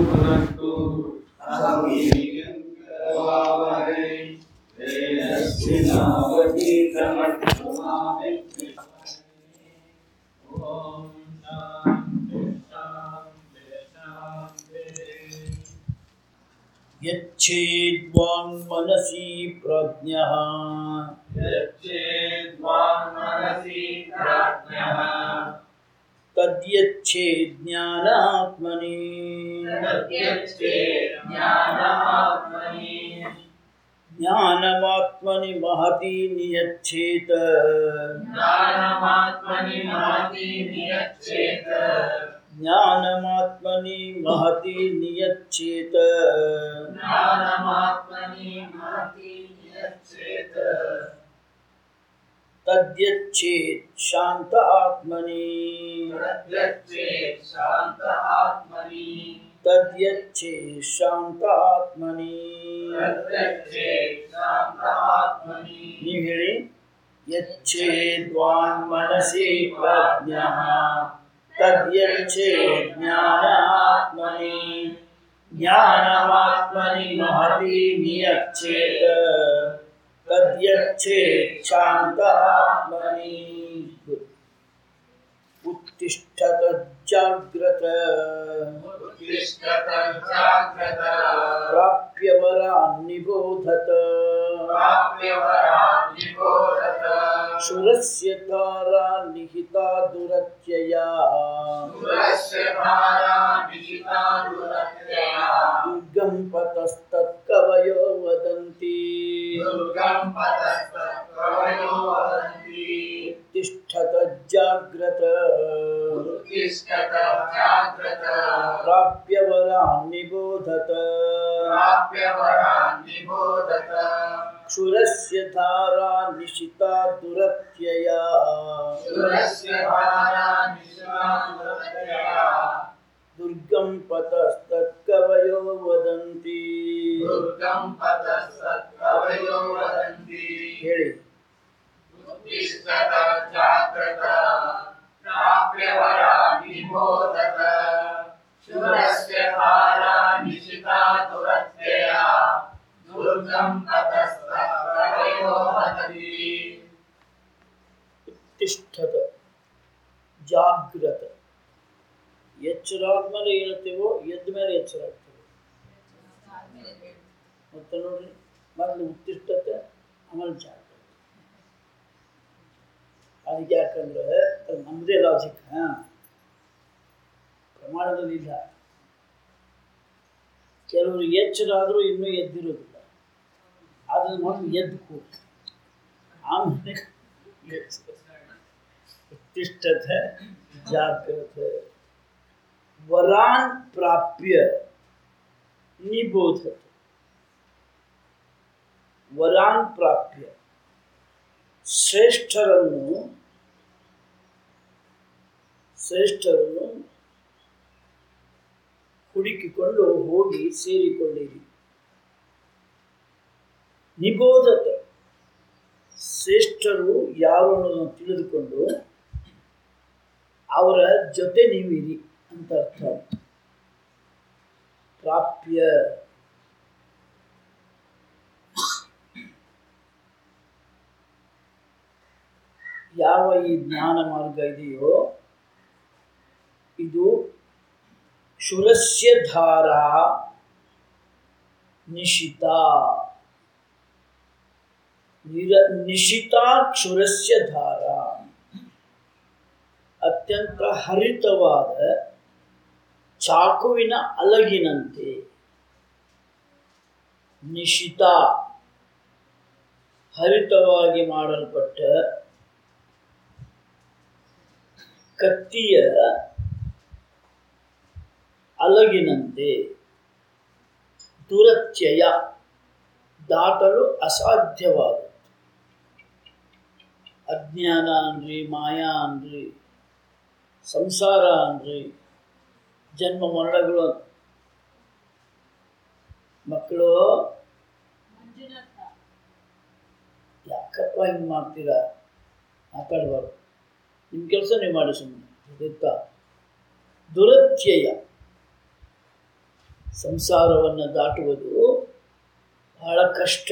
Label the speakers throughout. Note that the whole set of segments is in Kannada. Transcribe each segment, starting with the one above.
Speaker 1: भुनक्तु अहमीयङ्करवावहै तेजस्विनावधीतमस्तु ॐ शान्ति शान्ति शान्तिः
Speaker 2: यच्छेद्वाङ्मनसि प्रज्ञः
Speaker 1: यच्चेद्वाङ्मनसि प्राज्ञः
Speaker 2: तद्यच्छेज्ञानात्मनि
Speaker 1: तद्यच्चेज्ञानात्मनि
Speaker 2: ज्ञानमात्मनि महति नियच्छेत
Speaker 1: ज्ञानमात्मनि महति नियच्छेत
Speaker 2: ज्ञानमात्मनि महति नियच्छेत
Speaker 1: ज्ञानमात्मनि महति नियच्छेत
Speaker 2: तद्यच्छेत् शान्त आत्मनि
Speaker 1: तद्यच्चेत् शान्त आत्मनि
Speaker 2: तद्यच्छेत् शान्त आत्मनि
Speaker 1: तद्यच्चेत् शान्त आत्मनि
Speaker 2: ನೀವು ಹೇಳಿ ಯಚ್ಚೇದ್ವಾನ್ ಮನಸಿ ಪ್ರಜ್ಞಃ ತದ್ಯಚ್ಚೇದ್ ಜ್ಞಾನಾತ್ಮನಿ ಜ್ಞಾನಮಾತ್ಮನಿ ಮಹತಿ ನಿಯಚ್ಚೇತ ತದ್ಯಚ್ಚೇತ್ ಶಾಂತ ಆತ್ಮನಿ ಉತ್ತಿಷ್ಠತ ಜಾಗ್ರತ
Speaker 1: उत्तिष्ठत जाग्रत
Speaker 2: ಪ್ರಾಪ್ಯವರ ನಿಬೋಧತ
Speaker 1: प्राप्यवरान् निबोधत
Speaker 2: ಶುರಸ್ಯ ತಾರಾ ನಿಹಿತಾ ದುರತ್ಯಯ
Speaker 1: सुरस्य भारा निहिता दुरत्यया
Speaker 2: ದುರ್ಗಂ ಪತಸ್ತತ್ಕವಯೋ ವದಂತಿ
Speaker 1: दुर्गम् पतस्तत्कवयो वदन्ति
Speaker 2: ತಿಷ್ಠತ ಜಾಗ್ರತ
Speaker 1: उत्तिष्ठत जाग्रत
Speaker 2: ಪ್ರಾಪ್ಯವರ ನಿಬೋಧತ
Speaker 1: प्राप्यवरान् निबोधत
Speaker 2: ಕ್ಷುರಸ್ಯ ಧಾರಾ ನಿಶಿತಾ ದುರತ್ಯಯ
Speaker 1: सुरस्य भारा निहिता दुरत्यया
Speaker 2: ದುರ್ಗಂ ಪತಸ್ತತ್ಕವಯೋ ವದಂತಿ
Speaker 1: दुर्गम् पतस्तत्कवयो वदन्ति
Speaker 2: ಹೇಳಿ
Speaker 1: उत्तिष्ठत जाग्रत प्राप्यवरा निबोधत शूरस्य भारा निशिता दुरत्यया दुर्गम् ततस्तवयो हतति
Speaker 2: ತಿಷ್ಠದ ಜಾಗ್ರತ ಎಚ್ಚರಾದ್ಮೇಲೆ ಹೇಳ್ತೇವೋ ಎದ್ದ ಮೇಲೆ ಎಚ್ಚರ ಆಗ್ತೇವೆ ಮತ್ತೆ ನೋಡ್ರಿ ಮೊದಲು ಉತ್ತಿಷ್ಠತೆ ಆಮೇಲೆ ಜಾಗ್ರತೆ ಅದಕ್ಕೆ ಯಾಕಂದ್ರೆ ಅದು ನಮ್ಮದೇ ಲಾಜಿಕ್ ಹಾ ಪ್ರಮಾಣದಲ್ಲಿ ಇಲ್ಲ ಕೆಲವರು ಎಚ್ಚರಾದರೂ ಇನ್ನೂ ಎದ್ದಿರೋದಿಲ್ಲ ಆದ್ರೆ ಮೊದಲು ಎದ್ದು ಕೂಡಿ ಆಮೇಲೆ ಎಚ್ಚರ ಉತ್ತಿಷ್ಠತೆ ಜಾಗ್ರತೆ ವರಾನ್ ಪ್ರಾಪ್ಯ ನಿಬೋಧತೆ ವರಾನ್ ಪ್ರಾಪ್ಯ ಶ್ರೇಷ್ಠರನ್ನು ಶ್ರೇಷ್ಠರನ್ನು ಹುಡುಕಿಕೊಂಡು ಹೋಗಿ ಸೇರಿಕೊಳ್ಳಿರಿ ನಿಬೋಧತೆ ಶ್ರೇಷ್ಠರು ಯಾರು ಅನ್ನೋದನ್ನು ತಿಳಿದುಕೊಂಡು ಅವರ ಜೊತೆ ನೀವಿರಿ ಅಂತ ಅರ್ಥ ಪ್ರಾಪ್ಯ ಯಾವ ಈ ಜ್ಞಾನ ಮಾರ್ಗ ಇದೆಯೋ ಇದು ಶುರಸ್ಯ ಧಾರಾ ನಿಶಿತ ನಿರ ನಿಶಿತಾ ಕ್ಷುರಸ್ಯ ಧಾರ ಅತ್ಯಂತ ಹರಿತವಾದ ಚಾಕುವಿನ ಅಲಗಿನಂತೆ ನಿಶಿತ ಹರಿತವಾಗಿ ಮಾಡಲ್ಪಟ್ಟ ಕತ್ತಿಯ ಅಲಗಿನಂತೆ ದುರತ್ಯಯ ದಾಟಲು ಅಸಾಧ್ಯವಾದ ಅಜ್ಞಾನ ಅನ್ರಿ ಮಾಯಾ ಅನ್ರಿ ಸಂಸಾರ ಅನ್ರಿ ಜನ್ಮ ಮರಣಗಳು ಮಕ್ಕಳು ಯಾಕಪ್ಪ ಹಿಂಗೆ ಮಾಡ್ತೀರಾ ಮಾತಾಡಬಾರ್ದು ನಿಮ್ಮ ಕೆಲಸ ನೀವು ಮಾಡಿ ಸುಮ್ಮನೆ ಗೊತ್ತಾ ದುರತ್ಯಯ ಸಂಸಾರವನ್ನು ದಾಟುವುದು ಬಹಳ ಕಷ್ಟ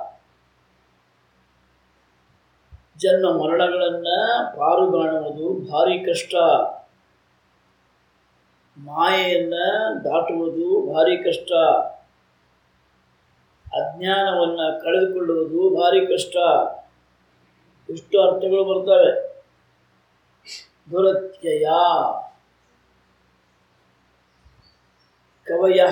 Speaker 2: ಜನ್ಮ ಮರಣಗಳನ್ನು ಪಾರುಗಾಣುವುದು ಭಾರಿ ಕಷ್ಟ ಮಾಯೆಯನ್ನು ದಾಟುವುದು ಭಾರಿ ಕಷ್ಟ ಅಜ್ಞಾನವನ್ನು ಕಳೆದುಕೊಳ್ಳುವುದು ಭಾರಿ ಕಷ್ಟ ಇಷ್ಟು ಅರ್ಥಗಳು ಬರ್ತವೆ ದುರತ್ಯಯ ಕವಯ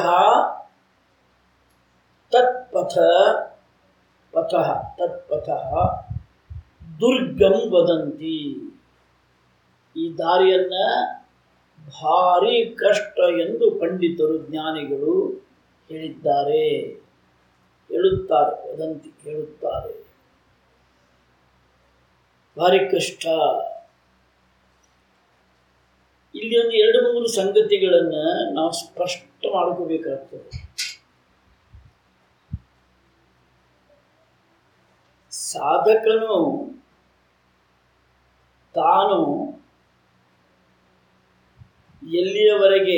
Speaker 2: ತತ್ಪಥ ಪಥ ತತ್ಪಥ ದುರ್ಗಂ ವದಂತಿ ಈ ದಾರಿಯನ್ನು ಭಾರಿ ಕಷ್ಟ ಎಂದು ಪಂಡಿತರು ಜ್ಞಾನಿಗಳು ಹೇಳಿದ್ದಾರೆ ಹೇಳುತ್ತಾರೆ ವದಂತಿ ಹೇಳುತ್ತಾರೆ ಭಾರಿ ಕಷ್ಟ ಇಲ್ಲಿ ಒಂದು ಎರಡು ಮೂರು ಸಂಗತಿಗಳನ್ನು ನಾವು ಸ್ಪಷ್ಟ ಮಾಡ್ಕೋಬೇಕಾಗ್ತದೆ ಸಾಧಕನು ತಾನು ಎಲ್ಲಿಯವರೆಗೆ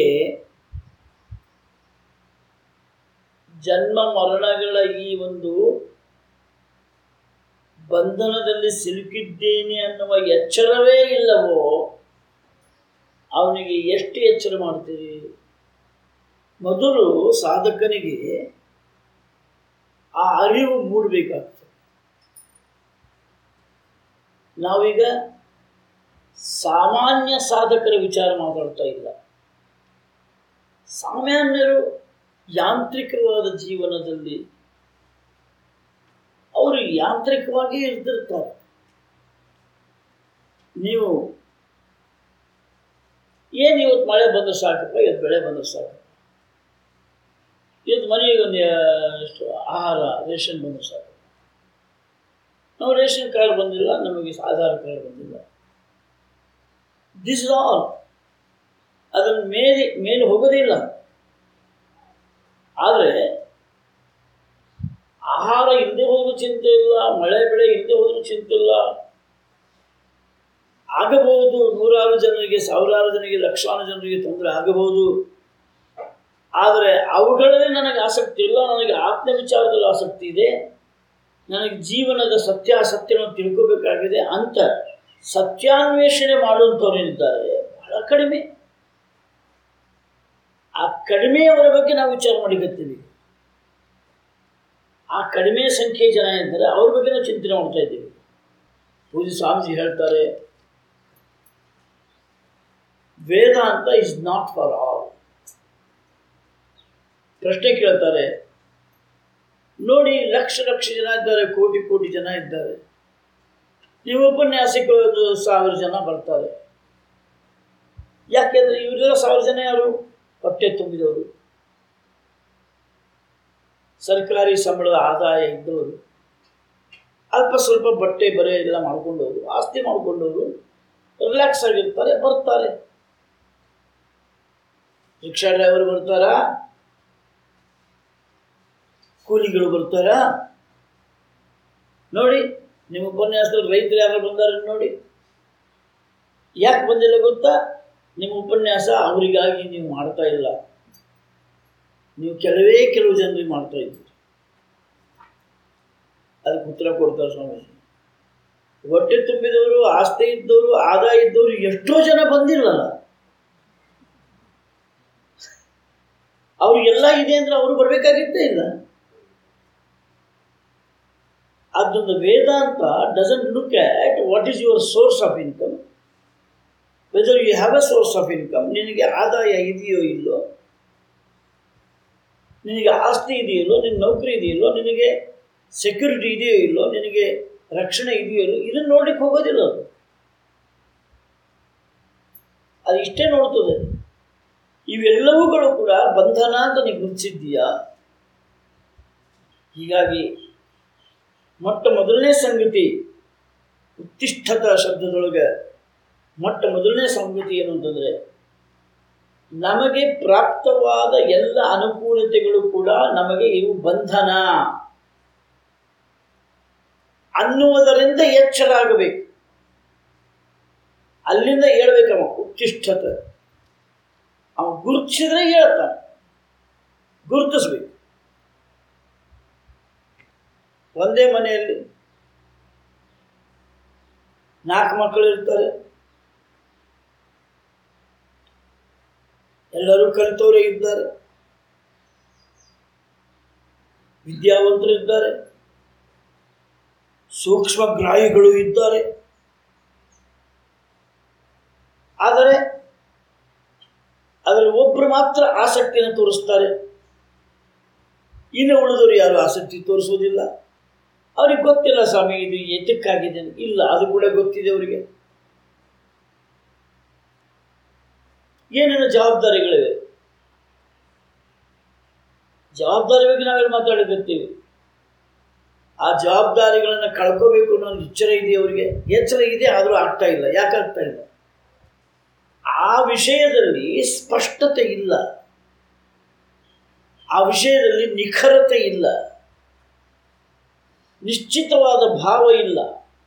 Speaker 2: ಜನ್ಮ ಮರಣಗಳ ಈ ಒಂದು ಬಂಧನದಲ್ಲಿ ಸಿಲುಕಿದ್ದೇನೆ ಅನ್ನುವ ಎಚ್ಚರವೇ ಇಲ್ಲವೋ ಅವನಿಗೆ ಎಷ್ಟು ಎಚ್ಚರ ಮಾಡ್ತೀರಿ ಮೊದಲು ಸಾಧಕನಿಗೆ ಆ ಅರಿವು ಮೂಡಬೇಕಾಗ್ತದೆ ನಾವೀಗ ಸಾಮಾನ್ಯ ಸಾಧಕರ ವಿಚಾರ ಮಾತಾಡ್ತಾ ಇಲ್ಲ ಸಾಮಾನ್ಯರು ಯಾಂತ್ರಿಕವಾದ ಜೀವನದಲ್ಲಿ ಅವರು ಯಾಂತ್ರಿಕವಾಗಿ ಇರ್ತಿರ್ತಾರೆ ನೀವು ಏನು ಇವತ್ತು ಮಳೆ ಬಂದ್ರೆ ಸಾಕಪ್ಪ ಇವತ್ತು ಬೆಳೆ ಬಂದ್ರೆ ಸಾಕು ಇವತ್ತು ಮನೆಗೆ ಒಂದು ಎಷ್ಟು ಆಹಾರ ರೇಷನ್ ಬಂದ್ರೆ ಸಾಕು ನಾವು ರೇಷನ್ ಕಾರ್ಡ್ ಬಂದಿಲ್ಲ ನಮಗೆ ಆಧಾರ್ ಕಾರ್ಡ್ ಬಂದಿಲ್ಲ ದಿಸ್ ಇಸ್ ಆಲ್ ಅದನ್ನು ಮೇಲೆ ಮೇಲೆ ಹೋಗೋದಿಲ್ಲ ಆದರೆ ಆಹಾರ ಇಲ್ಲದೆ ಹೋದ್ರೂ ಚಿಂತೆ ಇಲ್ಲ ಮಳೆ ಬೆಳೆ ಇಲ್ಲದೆ ಹೋದ್ರೂ ಚಿಂತೆ ಇಲ್ಲ ಆಗಬಹುದು ನೂರಾರು ಜನರಿಗೆ ಸಾವಿರಾರು ಜನರಿಗೆ ಲಕ್ಷಾರು ಜನರಿಗೆ ತೊಂದರೆ ಆಗಬಹುದು ಆದರೆ ಅವುಗಳಲ್ಲಿ ನನಗೆ ಆಸಕ್ತಿ ಇಲ್ಲ ನನಗೆ ಆತ್ಮ ವಿಚಾರದಲ್ಲಿ ಆಸಕ್ತಿ ಇದೆ ನನಗೆ ಜೀವನದ ಸತ್ಯಾಸತ್ಯವನ್ನು ತಿಳ್ಕೋಬೇಕಾಗಿದೆ ಅಂತ ಸತ್ಯಾನ್ವೇಷಣೆ ಮಾಡುವಂಥವ್ರೇನಿದ್ದಾರೆ ಬಹಳ ಕಡಿಮೆ ಆ ಕಡಿಮೆಯವರ ಬಗ್ಗೆ ನಾವು ವಿಚಾರ ಮಾಡಿಕತ್ತೀವಿ ಆ ಕಡಿಮೆ ಸಂಖ್ಯೆಯ ಜನ ಇದ್ದಾರೆ ಅವ್ರ ಬಗ್ಗೆ ನಾವು ಚಿಂತನೆ ಮಾಡ್ತಾ ಇದ್ದೀವಿ ಪೂಜೆ ಸ್ವಾಮೀಜಿ ಹೇಳ್ತಾರೆ Vedanta is not for all ಪ್ರಶ್ನೆ ಕೇಳ್ತಾರೆ ನೋಡಿ ಲಕ್ಷ ಲಕ್ಷ ಜನ ಇದ್ದಾರೆ ಕೋಟಿ ಕೋಟಿ ಜನ ಇದ್ದಾರೆ ನೀವು ಉಪನ್ಯಾಸಕ್ಕೆ ಒಂದು ಸಾವಿರ ಜನ ಬರ್ತಾರೆ ಯಾಕೆಂದ್ರೆ ಇವರೆಲ್ಲ ಸಾವಿರ ಜನ ಯಾರು ಹೊಟ್ಟೆ ತುಂಬಿದವರು ಸರ್ಕಾರಿ ಸಂಬಳದ ಆದಾಯ ಇದ್ದವರು ಅಲ್ಪ ಸ್ವಲ್ಪ ಬಟ್ಟೆ ಬರೆ ಎಲ್ಲ ಮಾಡ್ಕೊಂಡವರು ಆಸ್ತಿ ಮಾಡ್ಕೊಂಡವರು ರಿಲ್ಯಾಕ್ಸ್ ಆಗಿರ್ತಾರೆ ಬರ್ತಾರೆ ರಿಕ್ಷಾ ಡ್ರೈವರ್ ಬರ್ತಾರಾ ಕೂಲಿಗಳು ಬರ್ತಾರಾ ನೋಡಿ ನಿಮ್ಮ ಉಪನ್ಯಾಸದಲ್ಲಿ ರೈತರು ಯಾರು ಬಂದಾರೆ ನೋಡಿ ಯಾಕೆ ಬಂದಿಲ್ಲ ಗೊತ್ತಾ ನಿಮ್ಮ ಉಪನ್ಯಾಸ ಅವರಿಗಾಗಿ ನೀವು ಮಾಡ್ತಾ ಇಲ್ಲ ನೀವು ಕೆಲವೇ ಕೆಲವು ಜನರಿಗೆ ಮಾಡ್ತಾ ಇದ್ದೀರಿ ಅದಕ್ಕೆ ಉತ್ತರ ಕೊಡ್ತಾರೆ ಸ್ವಾಮೀಜಿ ಹೊಟ್ಟೆ ತುಂಬಿದವರು ಆಸ್ತಿ ಇದ್ದವರು ಆದಾಯ ಇದ್ದವರು ಎಷ್ಟೋ ಜನ ಬಂದಿಲ್ಲಲ್ಲ ಅವ್ರಿಗೆಲ್ಲ ಇದೆ ಅಂದ್ರೆ ಅವರು ಬರಬೇಕಾಗಿತ್ತೇ ಇಲ್ಲ ಅದೊಂದು Vedanta doesn't look at what is your source of income whether you have a source of income ನಿನಗೆ ಆದಾಯ ಇದೆಯೋ ಇಲ್ಲೋ ನಿನಗೆ ಆಸ್ತಿ ಇದೆಯಲ್ಲೋ ನಿನ್ನ ನೌಕರಿ ಇದೆಯಲ್ಲೋ ನಿನಗೆ ಸೆಕ್ಯೂರಿಟಿ ಇದೆಯೋ ಇಲ್ಲೋ ನಿನಗೆ ರಕ್ಷಣೆ ಇದೆಯೋ ಇಲ್ಲೋ ಇದನ್ನು ನೋಡ್ಲಿಕ್ಕೆ ಹೋಗೋದಿಲ್ಲ ಅದು ಅದು ಇಷ್ಟೇ ನೋಡ್ತದೆ ಇವೆಲ್ಲವುಗಳು ಕೂಡ ಬಂಧನ ಅಂತ ನೀವು ಗುರುತಿಸಿದ್ದೀಯಾ ಹೀಗಾಗಿ ಮೊಟ್ಟ ಮೊದಲನೇ ಸಂಗತಿ ಉತ್ತಿಷ್ಠತ ಶಬ್ದದೊಳಗೆ ಮೊಟ್ಟ ಮೊದಲನೇ ಸಂಗತಿ ಏನು ಅಂತಂದರೆ ನಮಗೆ ಪ್ರಾಪ್ತವಾದ ಎಲ್ಲ ಅನುಕೂಲತೆಗಳು ಕೂಡ ನಮಗೆ ಇವು ಬಂಧನ ಅನ್ನುವುದರಿಂದ ಎಚ್ಚರ ಆಗಬೇಕು ಅಲ್ಲಿಂದ ಹೇಳ್ಬೇಕವ ಉತ್ತಿಷ್ಠತೆ ಅವ ಗುರುತಿಸಿದ್ರೆ ಹೇಳ್ತಾನೆ ಗುರುತಿಸ್ಬೇಕು ಒಂದೇ ಮನೆಯಲ್ಲಿ ನಾಲ್ಕು ಮಕ್ಕಳು ಇರ್ತಾರೆ ಎಲ್ಲರೂ ಕಲಿತವರೇ ಇದ್ದಾರೆ ವಿದ್ಯಾವಂತರು ಇದ್ದಾರೆ ಸೂಕ್ಷ್ಮಗ್ರಾಹಿಗಳು ಇದ್ದಾರೆ ಆದರೆ ಅದರಲ್ಲಿ ಒಬ್ಬರು ಮಾತ್ರ ಆಸಕ್ತಿಯನ್ನು ತೋರಿಸ್ತಾರೆ ಇನ್ನು ಉಳಿದವರು ಯಾರು ಆಸಕ್ತಿ ತೋರಿಸೋದಿಲ್ಲ ಅವ್ರಿಗೆ ಗೊತ್ತಿಲ್ಲ ಸ್ವಾಮಿ ಇದು ಎದಕ್ಕಾಗಿದೆ ಅಂತ. ಇಲ್ಲ ಅದು ಕೂಡ ಗೊತ್ತಿದೆ ಅವರಿಗೆ ಏನೇನು ಜವಾಬ್ದಾರಿಗಳಿವೆ ಜವಾಬ್ದಾರಿ ಬಗ್ಗೆ ನಾವೆಲ್ಲ ಮಾತಾಡಕತ್ತೀವಿ ಆ ಜವಾಬ್ದಾರಿಗಳನ್ನು ಕಳ್ಕೋಬೇಕು ಅನ್ನೋ ಒಂದು ಎಚ್ಚರ ಇದೆ ಅವರಿಗೆ ಎಚ್ಚರ ಇದೆ ಆದರೂ ಆಗ್ತಾ ಇಲ್ಲ ಯಾಕೆ ಆಗ್ತಾ ಇಲ್ಲ ಆ ವಿಷಯದಲ್ಲಿ ಸ್ಪಷ್ಟತೆ ಇಲ್ಲ ಆ ವಿಷಯದಲ್ಲಿ ನಿಖರತೆ ಇಲ್ಲ ನಿಶ್ಚಿತವಾದ ಭಾವ ಇಲ್ಲ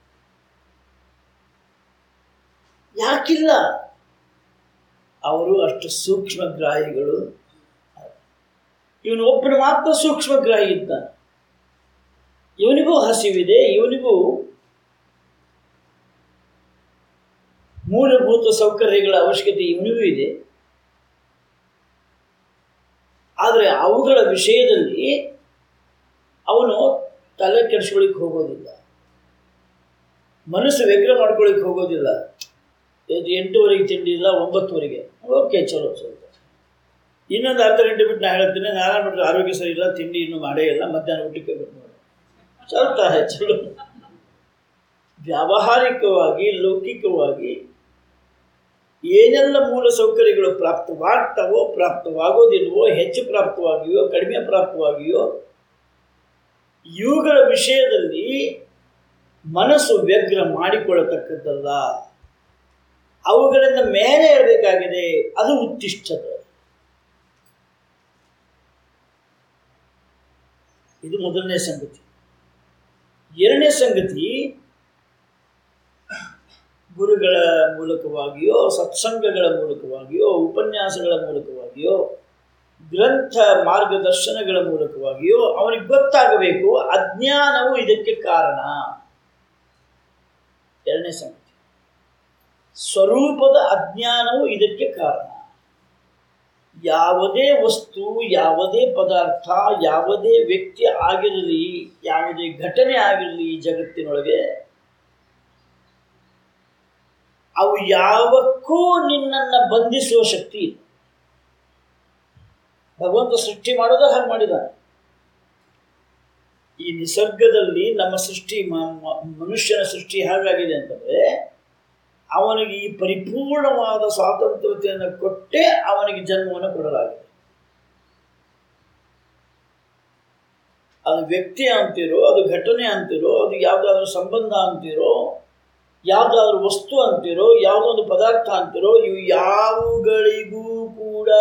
Speaker 2: ಯಾಕಿಲ್ಲ ಅವರು ಅಷ್ಟು ಸೂಕ್ಷ್ಮಗ್ರಾಹಿಗಳು ಇವನು ಒಬ್ಬನು ಮಾತ್ರ ಸೂಕ್ಷ್ಮಗ್ರಾಹಿ ಇದ್ದಾನೆ ಇವನಿಗೂ ಹಸಿವಿದೆ ಇವನಿಗೂ ಮೂಲಭೂತ ಸೌಕರ್ಯಗಳ ಅವಶ್ಯಕತೆ ಇವನಿಗೂ ಇದೆ ಆದರೆ ಅವುಗಳ ವಿಷಯದಲ್ಲಿ ಅವನು ತಲೆ ಕೆಡಿಸ್ಕೊಳ್ಳಿಕ್ಕೆ ಹೋಗೋದಿಲ್ಲ ಮನಸ್ಸು ವ್ಯಗ್ರ ಮಾಡ್ಕೊಳ್ಳಿಕ್ಕೆ ಹೋಗೋದಿಲ್ಲ ಇದು ಎಂಟೂವರೆಗೆ ತಿಂಡಿ ಇಲ್ಲ ಒಂಬತ್ತುವರೆಗೆ ಓಕೆ ಚಲೋ ಚಲೋ ಇನ್ನೊಂದು ಅರ್ಧ ಗಂಟೆ ಬಿಟ್ಟು ನಾನು ಹೇಳ್ತೀನಿ ನಾರಾಯಣ ಬಿಟ್ಟರೆ ಆರೋಗ್ಯ ಸರಿ ಇಲ್ಲ ತಿಂಡಿ ಇನ್ನೂ ಮಾಡೇ ಇಲ್ಲ ಮಧ್ಯಾಹ್ನ ಊಟಕ್ಕೆ ಬಿಟ್ಟು ನೋಡಿ ಚಲ್ತಾ ಹೇ ಚಲೋ ವ್ಯಾವಹಾರಿಕವಾಗಿ ಲೌಕಿಕವಾಗಿ ಏನೆಲ್ಲ ಮೂಲ ಸೌಕರ್ಯಗಳು ಪ್ರಾಪ್ತವಾಗ್ತವೋ ಪ್ರಾಪ್ತವಾಗೋದಿಲ್ವೋ ಹೆಚ್ಚು ಪ್ರಾಪ್ತವಾಗಿಯೋ ಕಡಿಮೆ ಪ್ರಾಪ್ತವಾಗಿಯೋ ಇವುಗಳ ವಿಷಯದಲ್ಲಿ ಮನಸ್ಸು ವ್ಯಗ್ರ ಮಾಡಿಕೊಳ್ಳತಕ್ಕದ್ದಲ್ಲ ಅವುಗಳಿಂದ ಮೇಲೆ ಇರಬೇಕಾಗಿದೆ ಅದು ಉತ್ತಿಷ್ಠತೆ ಇದು ಮೊದಲನೇ ಸಂಗತಿ ಎರಡನೇ ಸಂಗತಿ ಗುರುಗಳ ಮೂಲಕವಾಗಿಯೋ ಸತ್ಸಂಗಗಳ ಮೂಲಕವಾಗಿಯೋ ಉಪನ್ಯಾಸಗಳ ಮೂಲಕವಾಗಿಯೋ ಗ್ರಂಥ ಮಾರ್ಗದರ್ಶನಗಳ ಮೂಲಕವಾಗಿಯೋ ಅವನಿಗೆ ಗೊತ್ತಾಗಬೇಕು ಅಜ್ಞಾನವು ಇದಕ್ಕೆ ಕಾರಣ ಎರಡನೇ ಸಂಗತಿ ಸ್ವರೂಪದ ಅಜ್ಞಾನವು ಇದಕ್ಕೆ ಕಾರಣ ಯಾವುದೇ ವಸ್ತು ಯಾವುದೇ ಪದಾರ್ಥ ಯಾವುದೇ ವ್ಯಕ್ತಿ ಆಗಿರಲಿ ಯಾವುದೇ ಘಟನೆ ಆಗಿರಲಿ ಈ ಜಗತ್ತಿನೊಳಗೆ ಅವು ಯಾವಕ್ಕೂ ನಿನ್ನನ್ನು ಬಂಧಿಸುವ ಶಕ್ತಿ ಇಲ್ಲ ಭಗವಂತ ಸೃಷ್ಟಿ ಮಾಡೋದು ಹಾಗೆ ಮಾಡಿದ್ದಾನೆ ಈ ನಿಸರ್ಗದಲ್ಲಿ ನಮ್ಮ ಸೃಷ್ಟಿ ಮ- ಮ- ಮನುಷ್ಯನ ಸೃಷ್ಟಿ ಹೇಗಾಗಿದೆ ಅಂತಂದರೆ ಅವನಿಗೆ ಈ ಪರಿಪೂರ್ಣವಾದ ಸ್ವಾತಂತ್ರ್ಯತೆಯನ್ನು ಕೊಟ್ಟೇ ಅವನಿಗೆ ಜನ್ಮವನ್ನು ಕೊಡಲಾಗಿದೆ ಅದು ವ್ಯಕ್ತಿ ಅಂತೀರೋ ಅದು ಘಟನೆ ಅಂತೀರೋ ಅದು ಯಾವುದಾದ್ರೂ ಸಂಬಂಧ ಅಂತೀರೋ ಯಾವುದಾದ್ರೂ ವಸ್ತು ಅಂತೀರೋ ಯಾವುದೊಂದು ಪದಾರ್ಥ ಅಂತೀರೋ ಇವು ಯಾವುಗಳಿಗೂ ಕೂಡ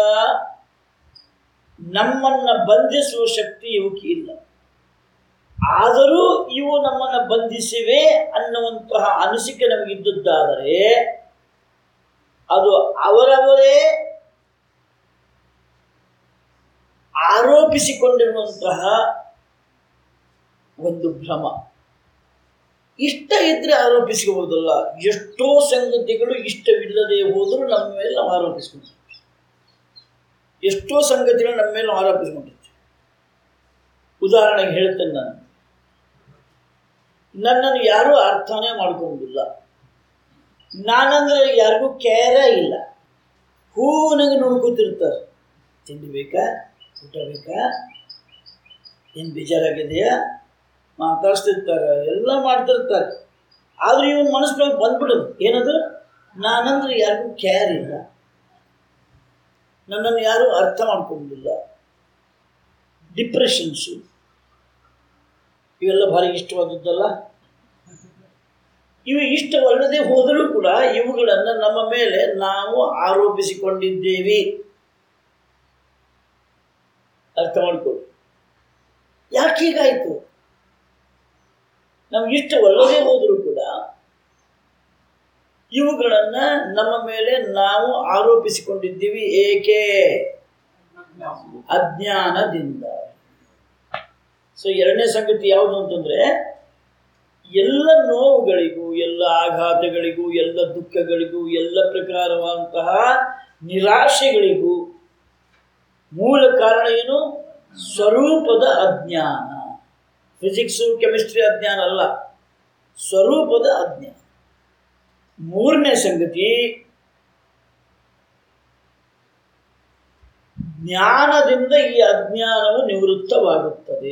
Speaker 2: ನಮ್ಮನ್ನು ಬಂಧಿಸುವ ಶಕ್ತಿ ಇವಕ್ಕೆ ಇಲ್ಲ ಆದರೂ ಇವು ನಮ್ಮನ್ನು ಬಂಧಿಸಿವೆ ಅನ್ನುವಂತಹ ಅನಿಸಿಕೆ ನಮಗಿದ್ದದ್ದಾದರೆ ಅದು ಅವರವರೇ ಆರೋಪಿಸಿಕೊಂಡಿರುವಂತಹ ಒಂದು ಭ್ರಮ ಇಷ್ಟ ಇದ್ರೆ ಆರೋಪಿಸ್ಕೋಬೋದಲ್ಲ ಎಷ್ಟೋ ಸಂಗತಿಗಳು ಇಷ್ಟವಿಲ್ಲದೆ ಹೋದರೂ ನಮ್ಮ ಮೇಲೆ ನಾವು ಆರೋಪಿಸ್ಕೊಂಡ್ವಿ ಎಷ್ಟೋ ಸಂಗತಿಗಳು ನಮ್ಮ ಮೇಲೆ ನಾವು ಆರೋಪಿಸ್ಕೊಂಡಿರ್ತೀವಿ ಉದಾಹರಣೆಗೆ ಹೇಳ್ತೇನೆ ನಾನು ನನ್ನನ್ನು ಯಾರೂ ಅರ್ಥನೇ ಮಾಡ್ಕೊಂಡಿಲ್ಲ ನಾನಂದ್ರೆ ಯಾರಿಗೂ ಕೇರೇ ಇಲ್ಲ ಹೂವಿನಾಗ ನೋಡ್ಕೊತಿರ್ತಾರೆ ತಿಂಡಿ ಬೇಕಾ ಊಟ ಬೇಕಾ ಏನು ಬೇಜಾರಾಗಿದೆಯಾ ಮಾತಾಡ್ಸ್ತಿರ್ತಾರೆ ಎಲ್ಲ ಮಾಡ್ತಿರ್ತಾರೆ ಆದ್ರೆ ಇವನ್ ಮನಸ್ಸಿನಾಗ ಬಂದ್ಬಿಡೋದು ಏನದು ನಾನಂದ್ರೆ ಯಾರಿಗೂ ಕೇರ್ ಇಲ್ಲ ನನ್ನನ್ನು ಯಾರೂ ಅರ್ಥ ಮಾಡ್ಕೊಂಡಿಲ್ಲ ಡಿಪ್ರೆಷನ್ಸು ಇವೆಲ್ಲ ಭಾರಿ ಇಷ್ಟವಾದದ್ದಲ್ಲ ಇವು ಇಷ್ಟವಲ್ಲದೆ ಹೋದರೂ ಕೂಡ ಇವುಗಳನ್ನು ನಮ್ಮ ಮೇಲೆ ನಾವು ಆರೋಪಿಸಿಕೊಂಡಿದ್ದೇವೆ ಅರ್ಥ ಮಾಡಿಕೊಳ್ಳಿ ಯಾಕೆ ಹೀಗಾಯಿತು ನಮ್ಗೆ ಇಷ್ಟವಲ್ಲದೆ ಹೋದರೂ ಕೂಡ ಇವುಗಳನ್ನು ನಮ್ಮ ಮೇಲೆ ನಾವು ಆರೋಪಿಸಿಕೊಂಡಿದ್ದೀವಿ ಏಕೆ ಅಜ್ಞಾನದಿಂದ ಸೊ ಎರಡನೇ ಸಂಗತಿ ಯಾವುದು ಅಂತಂದ್ರೆ ಎಲ್ಲ ನೋವುಗಳಿಗೂ ಎಲ್ಲ ಆಘಾತಗಳಿಗೂ ಎಲ್ಲ ದುಃಖಗಳಿಗೂ ಎಲ್ಲ ಪ್ರಕಾರವಾದಂತಹ ನಿರಾಶೆಗಳಿಗೂ ಮೂಲ ಕಾರಣ ಏನು ಸ್ವರೂಪದ ಅಜ್ಞಾನ ಫಿಸಿಕ್ಸು ಕೆಮಿಸ್ಟ್ರಿ ಅಜ್ಞಾನ ಅಲ್ಲ ಸ್ವರೂಪದ ಅಜ್ಞಾನ ಮೂರನೇ ಸಂಗತಿ ಜ್ಞಾನದಿಂದ ಈ ಅಜ್ಞಾನವು ನಿವೃತ್ತವಾಗುತ್ತದೆ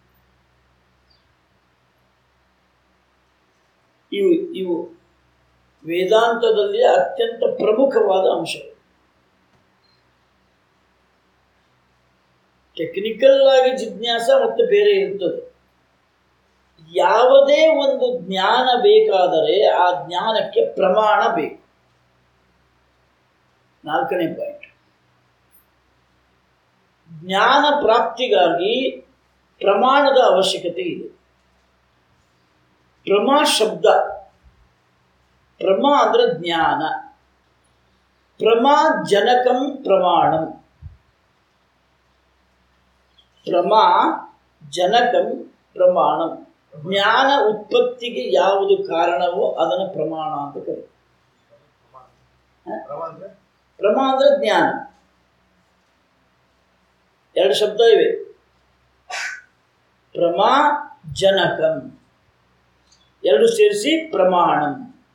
Speaker 2: ಇವು ಇವು ವೇದಾಂತದಲ್ಲಿ ಅತ್ಯಂತ ಪ್ರಮುಖವಾದ ಅಂಶಗಳು ಟೆಕ್ನಿಕಲ್ ಆಗಿ ಜಿಜ್ಞಾಸ ಮತ್ತು ಬೇರೆ ಇರ್ತದೆ ಯಾವುದೇ ಒಂದು ಜ್ಞಾನ ಬೇಕಾದರೆ ಆ ಜ್ಞಾನಕ್ಕೆ ಪ್ರಮಾಣ ಬೇಕು ನಾಲ್ಕನೇ ಪಾಯಿಂಟ್ ಜ್ಞಾನ ಪ್ರಾಪ್ತಿಗಾಗಿ ಪ್ರಮಾಣದ ಅವಶ್ಯಕತೆ ಇದೆ ಪ್ರಮಾ ಶಬ್ದ ಪ್ರಮಾ ಅಂದ್ರೆ ಜ್ಞಾನ ಪ್ರಮಾ ಜನಕಂ ಪ್ರಮಾಣಂ ಪ್ರಮಾ ಜನಕಂ ಪ್ರಮಾಣಂ ಜ್ಞಾನ ಉತ್ಪತ್ತಿಗೆ ಯಾವುದು ಕಾರಣವೋ ಅದನ್ನು ಪ್ರಮಾಣ ಅಂತ ಕರೀತಾರೆ ಪ್ರಮಾ ಅಂದ್ರೆ ಜ್ಞಾನ ಎರಡು ಶಬ್ದ ಇವೆ ಪ್ರಮಾ ಜನಕಂ ಎರಡು ಸೇರಿಸಿ ಪ್ರಮಾಣಂ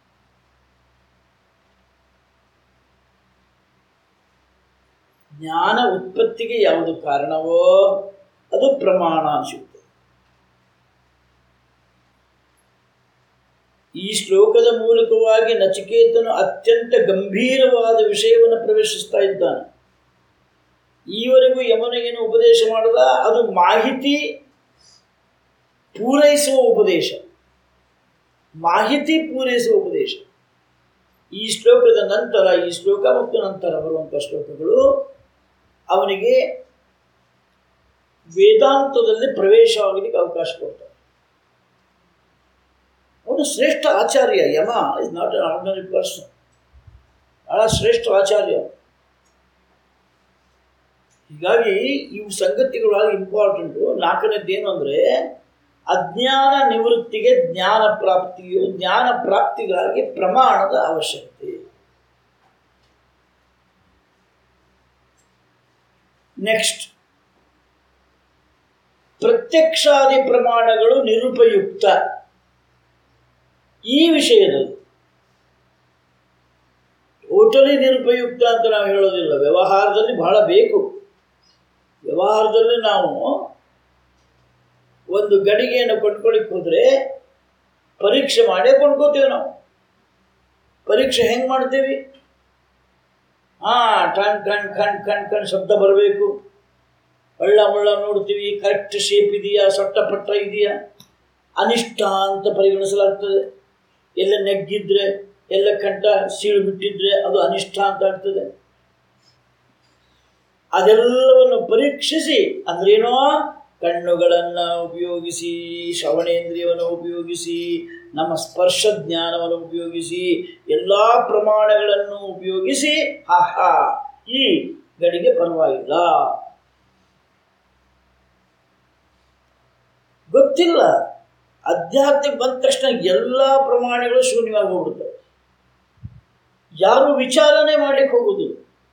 Speaker 2: ಜ್ಞಾನ ಉತ್ಪತ್ತಿಗೆ ಯಾವುದು ಕಾರಣವೋ ಅದು ಪ್ರಮಾಣ ಅನಿಸುತ್ತೆ ಈ ಶ್ಲೋಕದ ಮೂಲಕವಾಗಿ ನಚಿಕೇತನು ಅತ್ಯಂತ ಗಂಭೀರವಾದ ವಿಷಯವನ್ನು ಪ್ರವೇಶಿಸ್ತಾ ಇದ್ದಾನೆ ಈವರೆಗೂ ಯಮನಿಗೇನು ಉಪದೇಶ ಮಾಡದ ಅದು ಮಾಹಿತಿ ಪೂರೈಸುವ ಉಪದೇಶ ಮಾಹಿತಿ ಪೂರೈಸುವ ಉಪದೇಶ ಈ ಶ್ಲೋಕದ ನಂತರ ಈ ಶ್ಲೋಕ ಮತ್ತು ನಂತರ ಬರುವಂಥ ಶ್ಲೋಕಗಳು ಅವನಿಗೆ ವೇದಾಂತದಲ್ಲಿ ಪ್ರವೇಶವಾಗಲಿಕ್ಕೆ ಅವಕಾಶ ಕೊಡ್ತಾರೆ ಅವನು ಶ್ರೇಷ್ಠ ಆಚಾರ್ಯ Yama is not an ordinary person ಬಹಳ ಶ್ರೇಷ್ಠ ಆಚಾರ್ಯ ಹೀಗಾಗಿ ಇವು ಸಂಗತಿಗಳು ಇಂಪಾರ್ಟೆಂಟು ನಾಲ್ಕನೇದ್ದೇನು ಅಂದರೆ ಅಜ್ಞಾನ ನಿವೃತ್ತಿಗೆ ಜ್ಞಾನ ಪ್ರಾಪ್ತಿಯು ಜ್ಞಾನ ಪ್ರಾಪ್ತಿಗಾಗಿ ಪ್ರಮಾಣದ ಅವಶ್ಯಕತೆ ನೆಕ್ಸ್ಟ್ ಪ್ರತ್ಯಕ್ಷಾದಿ ಪ್ರಮಾಣಗಳು ನಿರುಪಯುಕ್ತ ಈ ವಿಷಯದಲ್ಲಿ ಟೋಟಲಿ ನಿರುಪಯುಕ್ತ ಅಂತ ನಾವು ಹೇಳೋದಿಲ್ಲ ವ್ಯವಹಾರದಲ್ಲಿ ಬಹಳ ಬೇಕು ವ್ಯವಹಾರದಲ್ಲಿ ನಾವು ಒಂದು ಗಡಿಗೆಯನ್ನು ಕೊಂಡ್ಕೊಳ್ಳಿಕ್ಕೆ ಹೋದರೆ ಪರೀಕ್ಷೆ ಮಾಡೇ ಕೊಂಡ್ಕೋತೀವಿ ನಾವು ಪರೀಕ್ಷೆ ಹೆಂಗೆ ಮಾಡ್ತೀವಿ ಹಾಂ ಟಣ್ ಕಣ್ ಕಣ್ ಕಣ್ ಕಣ್ ಶಬ್ದ ಬರಬೇಕು ಒಳ್ಳ ಮುಳ್ಳ ನೋಡ್ತೀವಿ ಕರೆಕ್ಟ್ ಶೇಪ್ ಇದೆಯಾ ಸೊಟ್ಟ ಪಟ್ಟ ಇದೆಯಾ ಅನಿಷ್ಟ ಅಂತ ಪರಿಗಣಿಸಲಾಗ್ತದೆ ಎಲ್ಲ ನೆಗ್ಗಿದ್ರೆ ಎಲ್ಲ ಕಂಠ ಸೀಳು ಬಿಟ್ಟಿದ್ರೆ ಅದು ಅನಿಷ್ಟ ಅಂತ ಆಗ್ತದೆ ಅದೆಲ್ಲವನ್ನು ಪರೀಕ್ಷಿಸಿ ಅಂದ್ರೇನೋ ಕಣ್ಣುಗಳನ್ನು ಉಪಯೋಗಿಸಿ ಶ್ರವಣೇಂದ್ರಿಯವನ್ನು ಉಪಯೋಗಿಸಿ ನಮ್ಮ ಸ್ಪರ್ಶ ಜ್ಞಾನವನ್ನು ಉಪಯೋಗಿಸಿ ಎಲ್ಲ ಪ್ರಮಾಣಗಳನ್ನು ಉಪಯೋಗಿಸಿ ಹಾ ಹಾ ಈ ಗಡಿಗೆ ಪರವಾಗಿಲ್ಲ ಗೊತ್ತಿಲ್ಲ ಅಧ್ಯಾತ್ಮಕ್ಕೆ ಬಂದ ತಕ್ಷಣ ಎಲ್ಲ ಪ್ರಮಾಣಗಳು ಶೂನ್ಯವಾಗಿ ಹೋಗ್ಬಿಡ್ತವೆ ಯಾರು ವಿಚಾರಣೆ ಮಾಡಲಿಕ್ಕೆ ಹೋಗುದು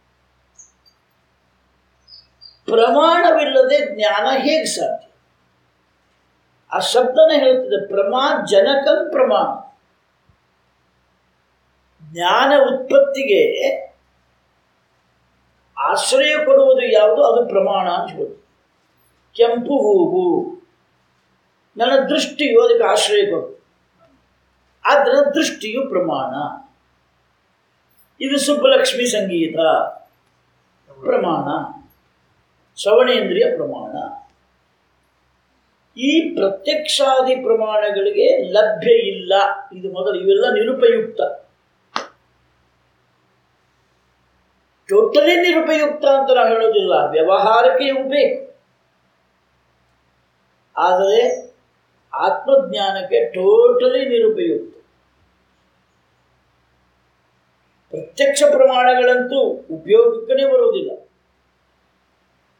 Speaker 2: ಪ್ರಮಾಣವಿಲ್ಲದೆ ಜ್ಞಾನ ಹೇಗೆ ಸಾಧ್ಯ ಆ ಶಬ್ದನೇ ಹೇಳ್ತಿದೆ ಪ್ರಮಾ ಜನಕಂ ಪ್ರಮಾಣ ಜ್ಞಾನ ಉತ್ಪತ್ತಿಗೆ ಆಶ್ರಯ ಕೊಡುವುದು ಯಾವುದು ಅದು ಪ್ರಮಾಣ ಅಂತ ಹೇಳುದು ಕೆಂಪು ಹೂವು ನನ್ನ ದೃಷ್ಟಿಯು ಅದಕ್ಕೆ ಆಶ್ರಯ ಕೊಡು ಅದರ ದೃಷ್ಟಿಯು ಪ್ರಮಾಣ ಇದು ಸುಬ್ಬಲಕ್ಷ್ಮಿ ಸಂಗೀತ ಪ್ರಮಾಣ ಶ್ರವಣೇಂದ್ರಿಯ ಪ್ರಮಾಣ ಈ ಪ್ರತ್ಯಕ್ಷಾದಿ ಪ್ರಮಾಣಗಳಿಗೆ ಲಭ್ಯ ಇಲ್ಲ ಇದು ಮೊದಲು ಇವೆಲ್ಲ ನಿರುಪಯುಕ್ತ ಟೋಟಲಿ ನಿರುಪಯುಕ್ತ ಅಂತ ನಾವು ಹೇಳೋದಿಲ್ಲ ವ್ಯವಹಾರಕ್ಕೆ ಇವು ಬೇಕು ಆದರೆ ಆತ್ಮಜ್ಞಾನಕ್ಕೆ ಟೋಟಲಿ ನಿರುಪಯುಕ್ತ ಪ್ರತ್ಯಕ್ಷ ಪ್ರಮಾಣಗಳಂತೂ ಉಪಯೋಗಕ್ಕೇ ಬರುವುದಿಲ್ಲ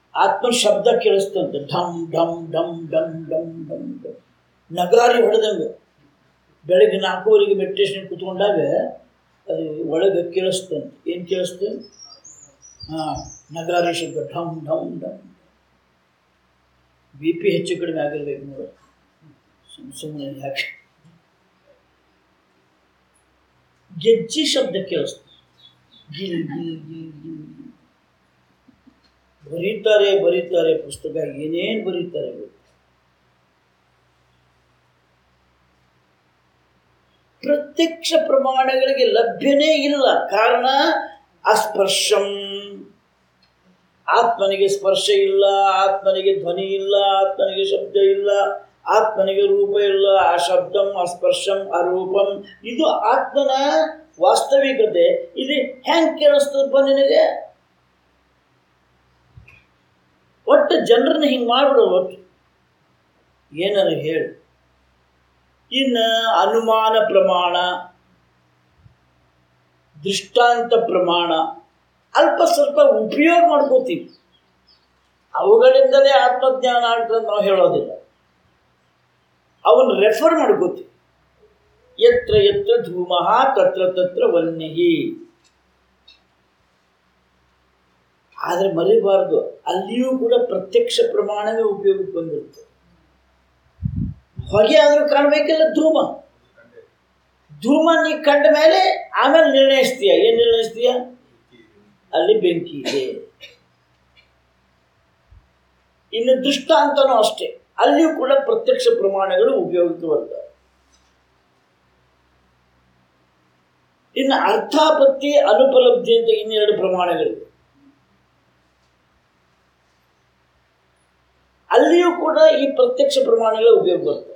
Speaker 2: ಆತ್ಮನ ಶಬ್ದ ಕೇಳಿಸ್ತಂತೆ ಢಮ್ ಢಮ್ ಢಮ್ ಢಮ್ ಢಮ್ ಢಮ್ ಢಮ್ ನಗಾರಿ ಹೊಡೆದಂಗೆ ಬೆಳಗ್ಗೆ ನಾಲ್ಕೂವರೆಗೆ ಮೆಡಿಟೇಷನ್ ಕೂತ್ಕೊಂಡಾಗ ಅದು ಒಳಗೆ ಕೇಳಿಸ್ತಂತೆ ಏನು ಕೇಳಿಸ್ತು ಹಾಂ ನಗಾರಿ ಶಬ್ದ ಢಮ್ ಢಮ್ ಢಮ್ ಬಿ ಪಿ ಹೆಚ್ಚು ಕಡಿಮೆ ಆಗಿರ್ಬೇಕು ನೋಡು ಸುಮ್ಮ ಸುಮ್ಮನೆ ಯಾಕೆ ಗೆಜ್ಜಿ ಶಬ್ದ ಕೇಳಿಸ್ತು ಗಿಲ್ ಗಿಲ್ ಗಿಲ್ ಗಿಲ್ ಗಿಲ್. ಬರೀತಾರೆ ಬರೀತಾರೆ ಪುಸ್ತಕ ಏನೇನು ಬರೀತಾರೆ ಗೊತ್ತಾ? ಪ್ರತ್ಯಕ್ಷ ಪ್ರಮಾಣಗಳಿಗೆ ಲಭ್ಯನೇ ಇಲ್ಲ ಕಾರಣ ಅಸ್ಪರ್ಶಂ ಆತ್ಮನಿಗೆ ಸ್ಪರ್ಶ ಇಲ್ಲ ಆತ್ಮನಿಗೆ ಧ್ವನಿ ಇಲ್ಲ ಆತ್ಮನಿಗೆ ಶಬ್ದ ಇಲ್ಲ ಆತ್ಮನಿಗೆ ರೂಪ ಇಲ್ಲ ಆ ಶಬ್ದಂ ಅಸ್ಪರ್ಶಂ ಅರೂಪಂ ಇದು ಆತ್ಮನ ವಾಸ್ತವಿಕತೆ ಇದು ಹೆಂಗ್ ಕೇಳಿಸ್ತದಪ್ಪ ನಿನಗೆ ಒಟ್ಟು ಜನರನ್ನ ಹಿಂಗೆ ಮಾಡ್ಬಿಡು ಒಟ್ಟು ಏನಾರು ಹೇಳಿ ಇನ್ನು ಅನುಮಾನ ಪ್ರಮಾಣ ದೃಷ್ಟಾಂತ ಪ್ರಮಾಣ ಅಲ್ಪ ಸ್ವಲ್ಪ ಉಪಯೋಗ ಮಾಡ್ಕೋತೀವಿ ಅವುಗಳಿಂದಲೇ ಆತ್ಮಜ್ಞಾನ ಆಗ್ತದೆ ನಾವು ಹೇಳೋದಿಲ್ಲ ಅವನ್ನ ರೆಫರ್ ಮಾಡ್ಕೋತೀವಿ ಎತ್ರ ಎತ್ರ ಧೂಮಃ ತತ್ರ ತತ್ರ ವನ್ಯಹಿ ಆದರೆ ಮರಿಬಾರ್ದು ಅಲ್ಲಿಯೂ ಕೂಡ ಪ್ರತ್ಯಕ್ಷ ಪ್ರಮಾಣವೇ ಉಪಯೋಗಕ್ಕೆ ಬಂದಿರುತ್ತೆ ಹೊಗೆ ಆದರೂ ಕಾಣಬೇಕಿಲ್ಲ ಧೂಮ ಧೂಮ ನೀ ಕಂಡ ಮೇಲೆ ಆಮೇಲೆ ನಿರ್ಣಯಿಸ್ತೀಯ ಏನು ನಿರ್ಣಯಿಸ್ತೀಯ ಅಲ್ಲಿ ಬೆಂಕಿ ಇದೆ ಇನ್ನು ದೃಷ್ಟಾಂತನೂ ಅಷ್ಟೇ ಅಲ್ಲಿಯೂ ಕೂಡ ಪ್ರತ್ಯಕ್ಷ ಪ್ರಮಾಣಗಳು ಉಪಯೋಗಕ್ಕೆ ಬರ್ತವೆ ಇನ್ನು ಅರ್ಥಾಪತ್ತಿ ಅನುಪಲಬ್ಧಿ ಅಂತ ಇನ್ನೆರಡು ಪ್ರಮಾಣಗಳಿವೆ ಅಲ್ಲಿಯೂ ಕೂಡ ಈ ಪ್ರತ್ಯಕ್ಷ ಪ್ರಮಾಣಗಳ ಉಪಯೋಗ ಬರ್ತವೆ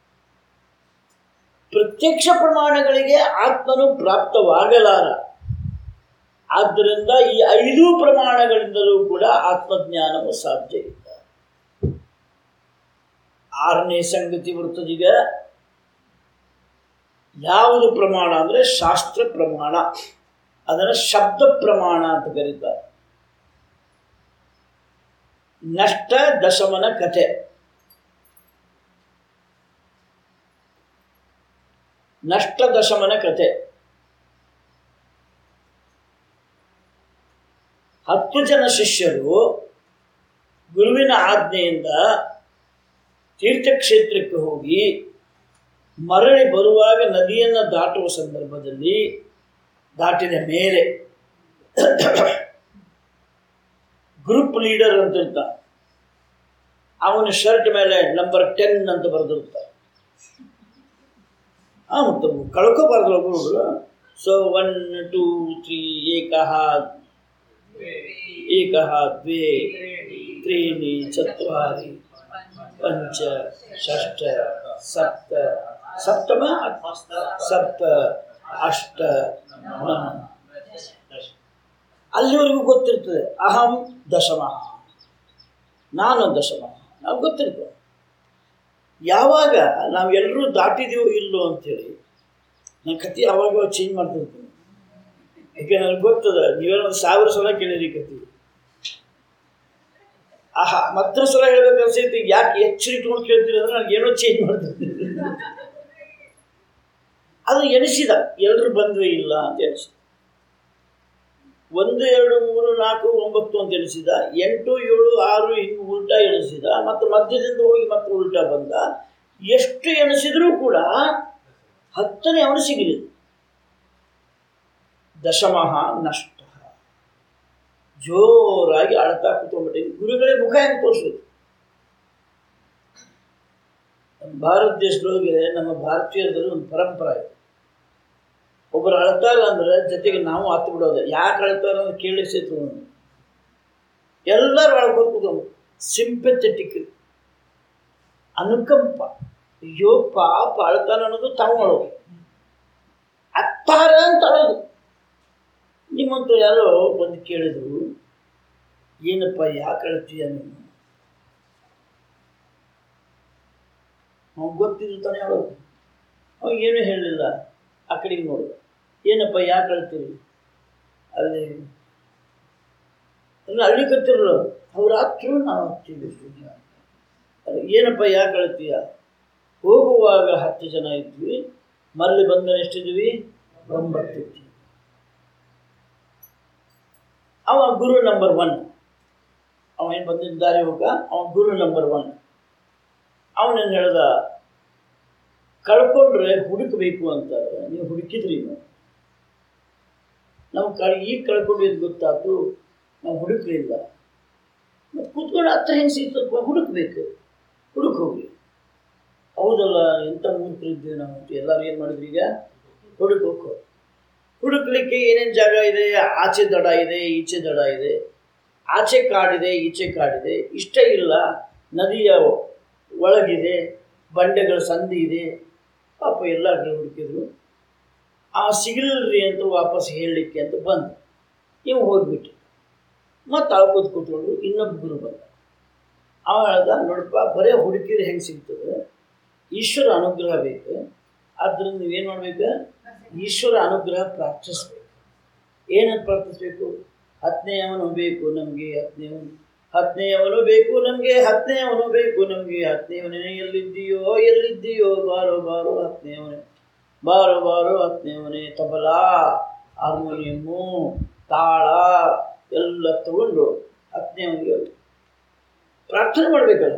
Speaker 2: ಪ್ರತ್ಯಕ್ಷ ಪ್ರಮಾಣಗಳಿಗೆ ಆತ್ಮನು ಪ್ರಾಪ್ತವಾಗಲಾರ ಆದ್ದರಿಂದ ಈ ಐದು ಪ್ರಮಾಣಗಳಿಂದಲೂ ಕೂಡ ಆತ್ಮಜ್ಞಾನವು ಸಾಧ್ಯ ಇಲ್ಲ ಆರನೇ ಸಂಗತಿ ಬರ್ತದೀಗ ಯಾವುದು ಪ್ರಮಾಣ ಅಂದರೆ ಶಾಸ್ತ್ರ ಪ್ರಮಾಣ ಅದನ್ನು ಶಬ್ದ ಪ್ರಮಾಣ ಅಂತ ಕರೀತಾರೆ ನಷ್ಟ ದಶಮನ ಕಥೆ ನಷ್ಟ ದಶಮನ ಕಥೆ ಹತ್ತು ಜನ ಶಿಷ್ಯರು ಗುರುವಿನ ಆಜ್ಞೆಯಿಂದ ತೀರ್ಥಕ್ಷೇತ್ರಕ್ಕೆ ಹೋಗಿ ಮರಳಿ ಬರುವಾಗ ನದಿಯನ್ನು ದಾಟುವ ಸಂದರ್ಭದಲ್ಲಿ ದಾಟಿದ ಮೇಲೆ ಗ್ರೂಪ್ ಲೀಡರ್ ಅಂತ ಇರ್ತಾನೆ ಅವನ ಶರ್ಟ್ ಮೇಲೆ ನಂಬರ್ ಟೆನ್ ಅಂತ ಬರೆದಿರ್ತಾರೆ ಆ ಮತ್ತು ಕಳ್ಕೋಬಾರ್ದು ಒಬ್ಬರು ಸೊ ಒನ್ ಟೂ ತ್ರೀ ಏಕಃ ಏಕಃ ದ್ವೇ त्रीणि चत्वारि पञ्च षष्ठ सप्त सप्तम ಸಪ್ತ ಅಷ್ಟ ನವ. ಅಲ್ಲಿವರೆಗೂ ಗೊತ್ತಿರ್ತದೆ ಅಹಂ ದಶಮ ನಾನು ದಶಮ ನಾವು ಗೊತ್ತಿರ್ತದೆ ಯಾವಾಗ ನಾವೆಲ್ಲರೂ ದಾಟಿದೀವೋ ಇಲ್ಲೋ ಅಂತೇಳಿ ನನ್ನ ಕತೆ ಯಾವಾಗ ಚೇಂಜ್ ಮಾಡ್ತಿರ್ತೀನಿ ಯಾಕೆ ನನಗೆ ಗೊತ್ತದ ನೀವೇನೋ ಒಂದು ಸಾವಿರ ಸಲ ಕೇಳಿರಿ ಕತೆ ಆಹಾ ಮತ್ತೆ ಸಲ ಹೇಳ್ಬೇಕು ಅನ್ಸೈತಿ ಯಾಕೆ ಎಚ್ಚರ ಇಟ್ಕೊಂಡು ಕೇಳ್ತೀರಿ ಅಂದ್ರೆ ನನಗೆ ಏನೋ ಚೇಂಜ್ ಮಾಡ್ತಿರ್ತೀನಿ ಅದು ಎಣಿಸಿದ ಎಲ್ಲರೂ ಬಂದ್ವೇ ಇಲ್ಲ ಅಂತ ಎಣಿಸಿದ ಒಂದು ಎರಡು ಮೂರು ನಾಲ್ಕು ಒಂಬತ್ತು ಅಂತ ಎಣಿಸಿದ ಎಂಟು ಏಳು ಆರು ಹಿಂಗೆ ಉಲ್ಟಾ ಎಣಿಸಿದ ಮತ್ತು ಮಧ್ಯದಿಂದ ಹೋಗಿ ಮತ್ತೆ ಉಲ್ಟಾ ಬಂದ ಎಷ್ಟು ಎಣಿಸಿದ್ರೂ ಕೂಡ ಹತ್ತನೇ ಅವನು ಸಿಗಲಿಲ್ಲ ದಶಮಃ ನಷ್ಟ ಜೋರಾಗಿ ಅಳ್ತಾ ಕೂತ್ಕೊಂಡ್ಬಿಟ್ಟಿದ್ವಿ ಗುರುಗಳೇ ಮುಖ ಹೆಂಗೆ ತೋರಿಸೋದು ನಮ್ಮ ಭಾರತ ದೇಶದೊಳಗೆ ನಮ್ಮ ಭಾರತೀಯರದಲ್ಲಿ ಒಂದು ಪರಂಪರೆ ಇದೆ ಒಬ್ಬರು ಅಳ್ತಾರ ಅಂದ್ರೆ ಜೊತೆಗೆ ನಾವು ಹತ್ತು ಬಿಡೋದು ಯಾಕೆ ಅಳ್ತಾರ ಅಂತ ಕೇಳಿ ಸೇತು ಎಲ್ಲರೂ ಅಳ್ಕೋತ ಕೂತ್ಕೊಂಡು ಸಿಂಪೆಥೆಟಿಕ್ ಅನುಕಂಪ ಅಯ್ಯೋ ಪಾಪ ಅಳ್ತಾನ ಅನ್ನೋದು ತಾವು ಅಳೋದು ಅತ್ತಾರ ಅಂತ ಅಳೋದು ನಿಮ್ಮಂತ ಯಾರೋ ಬಂದು ಕೇಳಿದ್ರು ಏನಪ್ಪ ಯಾಕೆ ಅಳ್ತೀಯ ನೀನು ಅವ್ನು ಗೊತ್ತಿದ್ರು ತಾನೇ ಹೇಳೋದು ಅವ ಏನೂ ಹೇಳಲಿಲ್ಲ ಆ ಕಡೆಗೆ ನೋಡಿದ ಏನಪ್ಪ ಯಾಕೆ ಅಳ್ತೀರಿ ಅಲ್ಲಿ ಇನ್ನು ಅಳ್ಳಿಕತ್ತಿರಲ್ಲ ಅವ್ರು ಹಚ್ಚು ನಾವು ಹಚ್ಚಿದ್ವಿ ಸುಮ್ಮನೆ ಅಲ್ಲ, ಏನಪ್ಪ ಯಾಕೆ ಅಳ್ತೀಯ ಹೋಗುವಾಗ ಹತ್ತು ಜನ ಇದ್ವಿ ಮರಳಿ ಬಂದ ಎಷ್ಟಿದ್ವಿ ಒಂಬತ್ತು ಇದ್ವಿ ಅವ ಗುರು ನಂಬರ್ ಒನ್ ಅವ ಏನು ಬಂದಿದ್ದ ದಾರಿ ಹೋಗ ಅವ ಗುರು ನಂಬರ್ ಒನ್ ಅವನೇನು ಹೇಳ್ದ ಕಳ್ಕೊಂಡ್ರೆ ಹುಡುಕಬೇಕು ಅಂತಾರೆ ನೀವು ಹುಡುಕಿದ್ರಿ ನೀವು ನಾವು ಕಳ್ ಈಗ ಕಳ್ಕೊಂಡಿದ್ದು ಗೊತ್ತಾಯ್ತು ನಾವು ಹುಡುಕಲಿಲ್ಲ ಮತ್ತೆ ಕೂತ್ಕೊಂಡು ಹತ್ರ ಹೆಂಗೆ ಸಿಗ್ತಪ್ಪ ಹುಡುಕ್ಬೇಕು ಹುಡುಕ್ ಹೋಗಿ ಹೌದಲ್ಲ ಎಂಥ ಮೂರ್ಖರಿದ್ದೀವಿ ನಾವು ಅಂತ ಎಲ್ಲರೂ ಏನು ಮಾಡಿದ್ವಿ ಈಗ ಹುಡುಕ್ ಹೋಗೋ ಹುಡುಕ್ಲಿಕ್ಕೆ ಏನೇನು ಜಾಗ ಇದೆ ಆಚೆ ದಡ ಇದೆ ಈಚೆ ದಡ ಇದೆ ಆಚೆ ಕಾಡಿದೆ ಈಚೆ ಕಾಡಿದೆ ಇಷ್ಟ ಇಲ್ಲ ನದಿಯ ಒಳಗಿದೆ ಬಂಡೆಗಳ ಸಂಧಿ ಇದೆ ಪಾಪ ಎಲ್ಲ ಕಡೆ ಹುಡುಕಿದ್ರು ಆ ಸಿಗಲ್ರಿ ಅಂತ ವಾಪಸ್ ಹೇಳಲಿಕ್ಕೆ ಅಂತ ಬಂದು ಇವು ಹೋಗ್ಬಿಟ್ಟು ಮತ್ತು ಅಳ್ಕೋದು ಕೂತ್ಕೊಂಡು ಇನ್ನೊಬ್ಬ ಗುರು ಬಂದ ಅವ ಹೇಳ್ದ ನೋಡಪ್ಪ ಬರೇ ಹುಡುಕಿದ್ರೆ ಹೆಂಗೆ ಸಿಗ್ತದೆ ಈಶ್ವರ ಅನುಗ್ರಹ ಬೇಕು ಆದ್ದರಿಂದ ನೀವೇನು ಮಾಡ್ಬೇಕು ಈಶ್ವರ ಅನುಗ್ರಹ ಪ್ರಾರ್ಥಿಸ್ಬೇಕು ಏನಂತ ಪ್ರಾರ್ಥಿಸ್ಬೇಕು ಹತ್ತನೆಯವನು ಬೇಕು ನಮಗೆ ಹತ್ತನೆಯವನು ಹತ್ತನೆಯವನು ಬೇಕು ನಮಗೆ ಹತ್ತನೆಯವನು ಬೇಕು ನಮಗೆ ಹತ್ತನೆಯವನೇ ಎಲ್ಲಿದ್ದೀಯೋ ಎಲ್ಲಿದ್ದೀಯೋ ಬಾರೋ ಬಾರೋ ಹತ್ತನೆಯವನೇ ಬಾರೋ ಬಾರೋ ಹತ್ತನೆಯವನೇ ತಬಲಾ ಹಾರ್ಮೋನಿಯಮ್ಮು ತಾಳ ಎಲ್ಲ ತಗೊಂಡು ಹತ್ತನೆಯವನಿಗೆ ಪ್ರಾರ್ಥನೆ ಮಾಡಬೇಕಲ್ಲ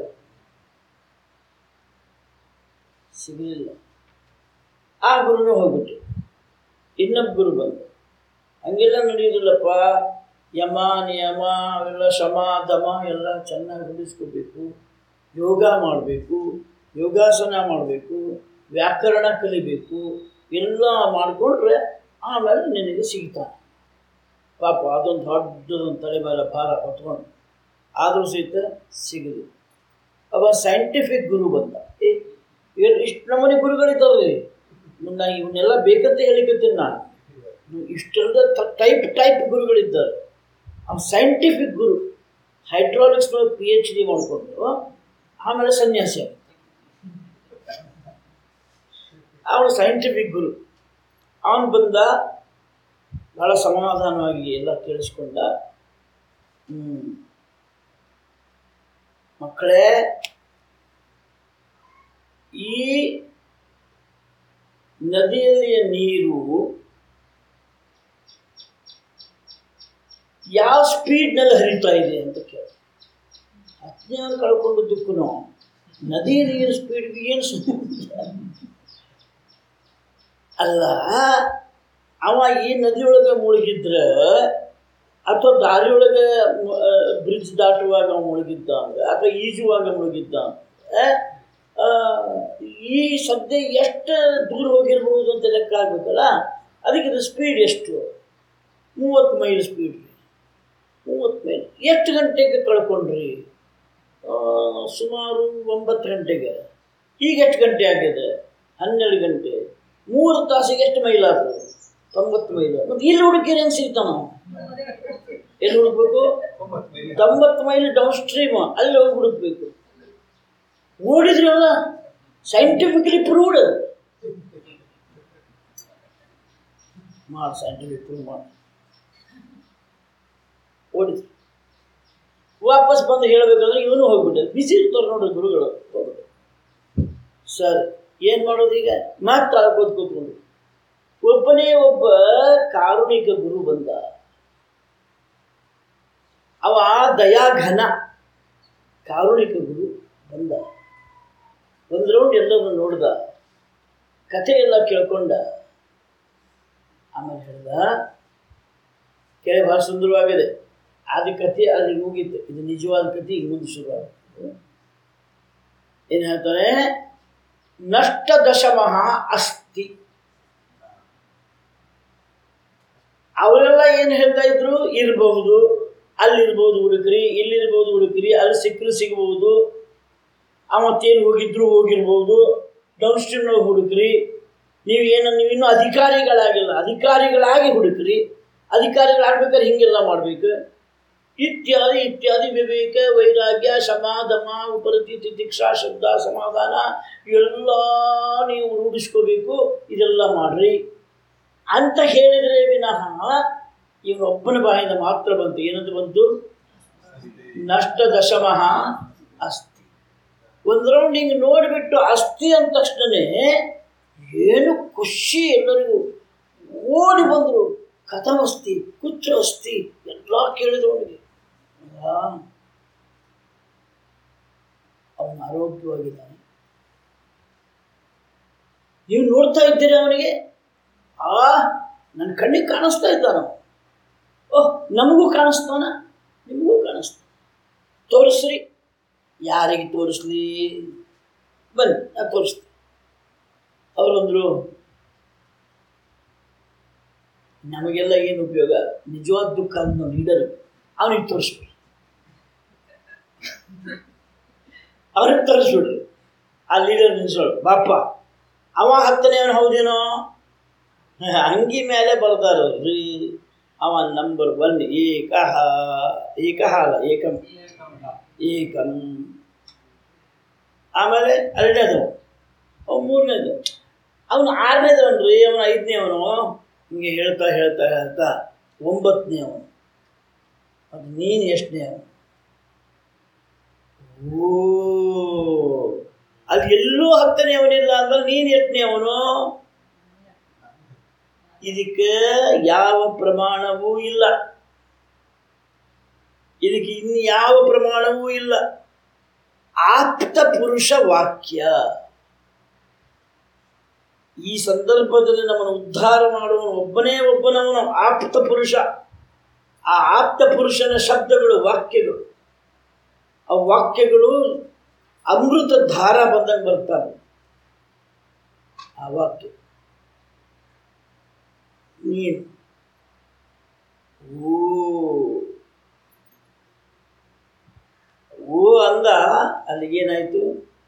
Speaker 2: ಸಿಗಲಿಲ್ಲ ಆ ಗುರುನು ಹೋಗ್ಬಿಟ್ಟು ಇನ್ನೊಬ್ಬ ಗುರು ಬಂದು ಹಂಗೆಲ್ಲ ನಡೆಯೋದಿಲ್ಲಪ್ಪ ಯಮ ನಿಯಮ ಅವೆಲ್ಲ ಶಮ ದಮ ಎಲ್ಲ ಚೆನ್ನಾಗಿ ರೂಢಿಸ್ಕೋಬೇಕು ಯೋಗ ಮಾಡಬೇಕು ಯೋಗಾಸನ ಮಾಡಬೇಕು ವ್ಯಾಕರಣ ಕಲಿಬೇಕು ಎಲ್ಲ ಮಾಡಿಕೊಂಡ್ರೆ ಆಮೇಲೆ ನಿನಗೆ ಸಿಗ್ತಾನೆ ಪಾಪ ಅದೊಂದು ದೊಡ್ಡದೊಂದು ತಲೆ ಮೇಲೆ ಭಾರ ಹೊತ್ಕೊಂಡು ಆದರೂ ಸಹಿತ ಸಿಗಲಿ ಅವ ಸೈಂಟಿಫಿಕ್ ಗುರು ಬಂದ ಏ ಏನು ಇಷ್ಟು ನಮೂನೆ ಗುರುಗಳಿದ್ದಾವೆ ನಾ ಇವನ್ನೆಲ್ಲ ಬೇಕಂತ ಹೇಳಿಕತ್ತೀನಿ ನಾನು ಇಷ್ಟೆಲ್ಲ ಟೈಪ್ ಟೈಪ್ ಗುರುಗಳಿದ್ದಾರೆ ಅವ್ನು ಸೈಂಟಿಫಿಕ್ ಗುರು ಹೈಡ್ರಾಲಿಕ್ಸ್ ಪಿ ಎಚ್ ಡಿ ಮಾಡಿಕೊಂಡು ಆಮೇಲೆ ಸನ್ಯಾಸಿ ಆಗ ಅವನು ಸೈಂಟಿಫಿಕ್ ಗುರು ಅವನು ಬಂದ ಭಾಳ ಸಮಾಧಾನವಾಗಿ ಎಲ್ಲ ಕೇಳಿಸ್ಕೊಂಡ ಹ್ಮ್. ಮಕ್ಕಳೇ ಈ ನದಿಯಲ್ಲಿಯ ನೀರು ಯಾವ ಸ್ಪೀಡ್ನಲ್ಲಿ ಹರಿತಾ ಇದೆ ಅಂತ ಕೇಳ ಹತ್ತನೇ ಕಳ್ಕೊಂಡದ್ದಕ್ಕೂ ನದಿ ನೀರು ಸ್ಪೀಡ್ಗೆ ಏನು ಸಂಬಂಧ? ಅಲ್ಲ ಅವ ಈ ನದಿಯೊಳಗೆ ಮುಳುಗಿದ್ರೆ ಅಥವಾ ದಾರಿಯೊಳಗೆ ಬ್ರಿಡ್ಜ್ ದಾಟುವಾಗ ಅವ ಮುಳುಗಿದ್ದ ಅಂದ್ರೆ ಅಥವಾ ಈಜುವಾಗ ಮುಳುಗಿದ್ದ ಅಂದ್ರೆ ಆ, ಈ ಸದ್ಯ ಎಷ್ಟು ದೂರ ಹೋಗಿರ್ಬೋದು ಅಂತ ಲೆಕ್ಕ ಆಗ್ಬೇಕಲ್ಲ ಅದಕ್ಕೆ ಇದು ಸ್ಪೀಡ್ ಎಷ್ಟು ಮೂವತ್ತು ಮೈಲ್ ಸ್ಪೀಡ್ ಮೂವತ್ತು ಮೈಲ್ ಎಷ್ಟು ಗಂಟೆಗೆ ಕಳ್ಕೊಂಡ್ರಿ ಆ, ಸುಮಾರು ಒಂಬತ್ತು ಗಂಟೆಗೆ ಈಗ ಎಷ್ಟು ಗಂಟೆ ಆಗಿದೆ ಹನ್ನೆರಡು ಗಂಟೆ ಮೂರು ತಾಸಿಗೆ ಎಷ್ಟು ಮೈಲ್ ಆಯ್ತು ತೊಂಬತ್ತು ಮೈಲ್ ಮತ್ತು ಇಲ್ಲಿ ಹುಡುಕಿರಿ ಹೆಂಗೆ ಸಿಗ್ತಾನ ಎಲ್ಲಿ ಹುಡುಕ್ಬೇಕು ತೊಂಬತ್ತು ಮೈಲ್ ಡೌನ್ ಸ್ಟ್ರೀಮ್ ಅಲ್ಲಿ ಹೋಗಿ ಹುಡುಕ್ಬೇಕು ಓಡಿದ್ರಲ್ಲ ಸೈಂಟಿಫಿಕಲಿ ಪ್ರೂವ್ಡ್ ಮಾಡಿ ಸೈಂಟಿಫಿಕ್ ಪ್ರೂವ್ ಮಾಡಿ ಓಡಿದ್ರು ವಾಪಸ್ ಬಂದು ಹೇಳಬೇಕಂದ್ರೆ ಇವನು ಹೋಗ್ಬಿಟ್ಟೆ ಬಿಸಿ ಇರ್ತಾರೆ ನೋಡ್ರಿ ಗುರುಗಳು ಹೋಗ್ಬಿಟ್ಟು ಸರ್ ಏನು ಮಾಡೋದು ಈಗ ಮತ್ತೆ ಅಳ್ಕೋದ್ ಕೂತ್ಕೊಂಡು ಒಬ್ಬನೇ ಒಬ್ಬ ಕಾರುಣಿಕ ಗುರು ಬಂದ ಅವ ದಯಾಘನ ಕಾರುಣಿಕ ಗುರು ಬಂದ ಒಂದು ರೌಂಡ್ ಎಲ್ಲರನ್ನು ನೋಡ್ದ ಕಥೆ ಎಲ್ಲ ಕೇಳ್ಕೊಂಡ ಆಮೇಲೆ ಹೇಳ್ದ ಕೇಳಿ ಭಾಳ ಸುಂದರವಾಗಿದೆ ಆದ ಕಥೆ ಅಲ್ಲಿ ಮುಗೀತು ಇದು ನಿಜವಾದ ಕಥೆ ಈಗ ಮುಂದೆ ಶುರುವಾಗುತ್ತೆ ಏನು ಹೇಳ್ತಾರೆ ನಷ್ಟ ದಶಮಃ ಅಸ್ತಿ ಅವರೆಲ್ಲ ಏನು ಹೇಳ್ತಾ ಇದ್ರು ಇರಬಹುದು ಅಲ್ಲಿರ್ಬೋದು ಹುಡುಕ್ರಿ ಇಲ್ಲಿರ್ಬೋದು ಹುಡುಕ್ರಿ ಅಲ್ಲಿ ಸಿಕ್ಕರು ಸಿಗ್ಬೋದು ಅವತ್ತೇನು ಹೋಗಿದ್ರು ಹೋಗಿರ್ಬೋದು ಡೌನ್ ಸ್ಟ್ರೀಮ್ನಾಗ ಹುಡುಕ್ರಿ ನೀವು ಏನು ನೀವು ಇನ್ನೂ ಅಧಿಕಾರಿಗಳಾಗಿಲ್ಲ ಅಧಿಕಾರಿಗಳಾಗಿ ಹುಡುಕ್ರಿ ಅಧಿಕಾರಿಗಳಾಗ್ಬೇಕಾದ್ರೆ ಹಿಂಗೆಲ್ಲ ಮಾಡಬೇಕು ಇತ್ಯಾದಿ ಇತ್ಯಾದಿ ವಿವೇಕ ವೈರಾಗ್ಯ ಶಮ ದಮ ಉಪರತಿ ತಿತಿಕ್ಷಾ ಶಬ್ದ ಸಮಾಧಾನ ಎಲ್ಲ ನೀವು ರೂಢಿಸ್ಕೋಬೇಕು ಇದೆಲ್ಲ ಮಾಡ್ರಿ ಅಂತ ಹೇಳಿದರೆ ವಿನಃ ಇವನೊಬ್ಬನ ಬಾಯಿಂದ ಮಾತ್ರ ಬಂತು ಏನಂತ ಬಂತು ನಷ್ಟ ದಶಮಃ ಅಸ್ತಿ ಒಂದು ರೌಂಡ್ ಹಿಂಗೆ ನೋಡಿಬಿಟ್ಟು ಅಸ್ತಿ ಅಂದ ತಕ್ಷಣನೇ ಏನು ಖುಷಿ ಎಲ್ಲರಿಗೂ ಓಡಿ ಬಂದರು ಕಥಮಸ್ತಿ ಕುಚ್ಚು ಅಸ್ತಿ ಎಲ್ಲ ಕೇಳಿದ್ರು ಅವನಿಗೆ ಅವನು ಆರೋಗ್ಯವಾಗಿದ್ದಾನೆ ನೀವು ನೋಡ್ತಾ ಇದ್ದೀರಿ ಅವನಿಗೆ ಆ ನನ್ನ ಕಣ್ಣಿಗೆ ಕಾಣಿಸ್ತಾ ಇದ್ದಾನ ಓಹ್ ನಮಗೂ ಕಾಣಿಸ್ತಾನ ನಿಮಗೂ ಕಾಣಿಸ್ತಾನ ತೋರಿಸ್ರಿ ಯಾರಿಗೆ ತೋರಿಸ್ಲಿ ಬನ್ನಿ ನಾ ತೋರಿಸ್ತೀನಿ ಅವರಂದರು ನಮಗೆಲ್ಲ ಏನು ಉಪಯೋಗ ನಿಜವಾದ ದುಃಖ ಅಂತ ಲೀಡರ್ ಅವನಿಗೆ ತೋರಿಸ್ಬಿಡ್ರಿ ಅವ್ರಿಗೆ ತೋರಿಸ್ಬಿಡ್ರಿ ಆ ಲೀಡರ್ ನಿಲ್ಸೋಳು ಬಾಪ ಅವ ಹತ್ತನೇ ಅವನು ಹೌದೇನೋ ಅಂಗಿ ಮೇಲೆ ಬರ್ತಾರಲ್ರಿ ಅವ ನಂಬರ್ ಒನ್ ಏಕಹ ಏಕಹ ಅಲ್ಲ ಏಕಂ ಏಕಂ ಆಮೇಲೆ ಎರಡನೇದು ಅವ್ ಮೂರನೇದು ಅವನು ಆರನೇದವನ್ರಿ ಅವನು ಐದನೇ ಅವನು ಹಿಂಗೆ ಹೇಳ್ತಾ ಹೇಳ್ತಾ ಹೇಳ್ತಾ ಒಂಬತ್ತನೇ ಅವನು ಅದು ನೀನು ಎಷ್ಟನೇ ಅವನು ಓ ಅದು ಎಲ್ಲೂ ಹತ್ತನೇ ಅವನಿಲ್ಲ ಅಂದ್ರೆ ನೀನು ಎಷ್ಟನೇ ಅವನು ಇದಕ್ಕೆ ಯಾವ ಪ್ರಮಾಣವೂ ಇಲ್ಲ ಇದಕ್ಕೆ ಇನ್ನು ಯಾವ ಪ್ರಮಾಣವೂ ಇಲ್ಲ ಆಪ್ತ ಪುರುಷ ವಾಕ್ಯ ಈ ಸಂದರ್ಭದಲ್ಲಿ ನಮ್ಮನ್ನು ಉದ್ಧಾರ ಮಾಡುವನು ಒಬ್ಬನೇ ಒಬ್ಬನವನು ಆಪ್ತ ಪುರುಷ ಆ ಆಪ್ತ ಪುರುಷನ ಶಬ್ದಗಳು ವಾಕ್ಯಗಳು ಆ ವಾಕ್ಯಗಳು ಅಮೃತ ಧಾರ ಬಂದಂಗೆ ಬರ್ತಾರೆ ಆ ವಾಕ್ಯ ನೀನು ಓ ಓ ಅಂದ ಅಲ್ಲಿಗೇನಾಯ್ತು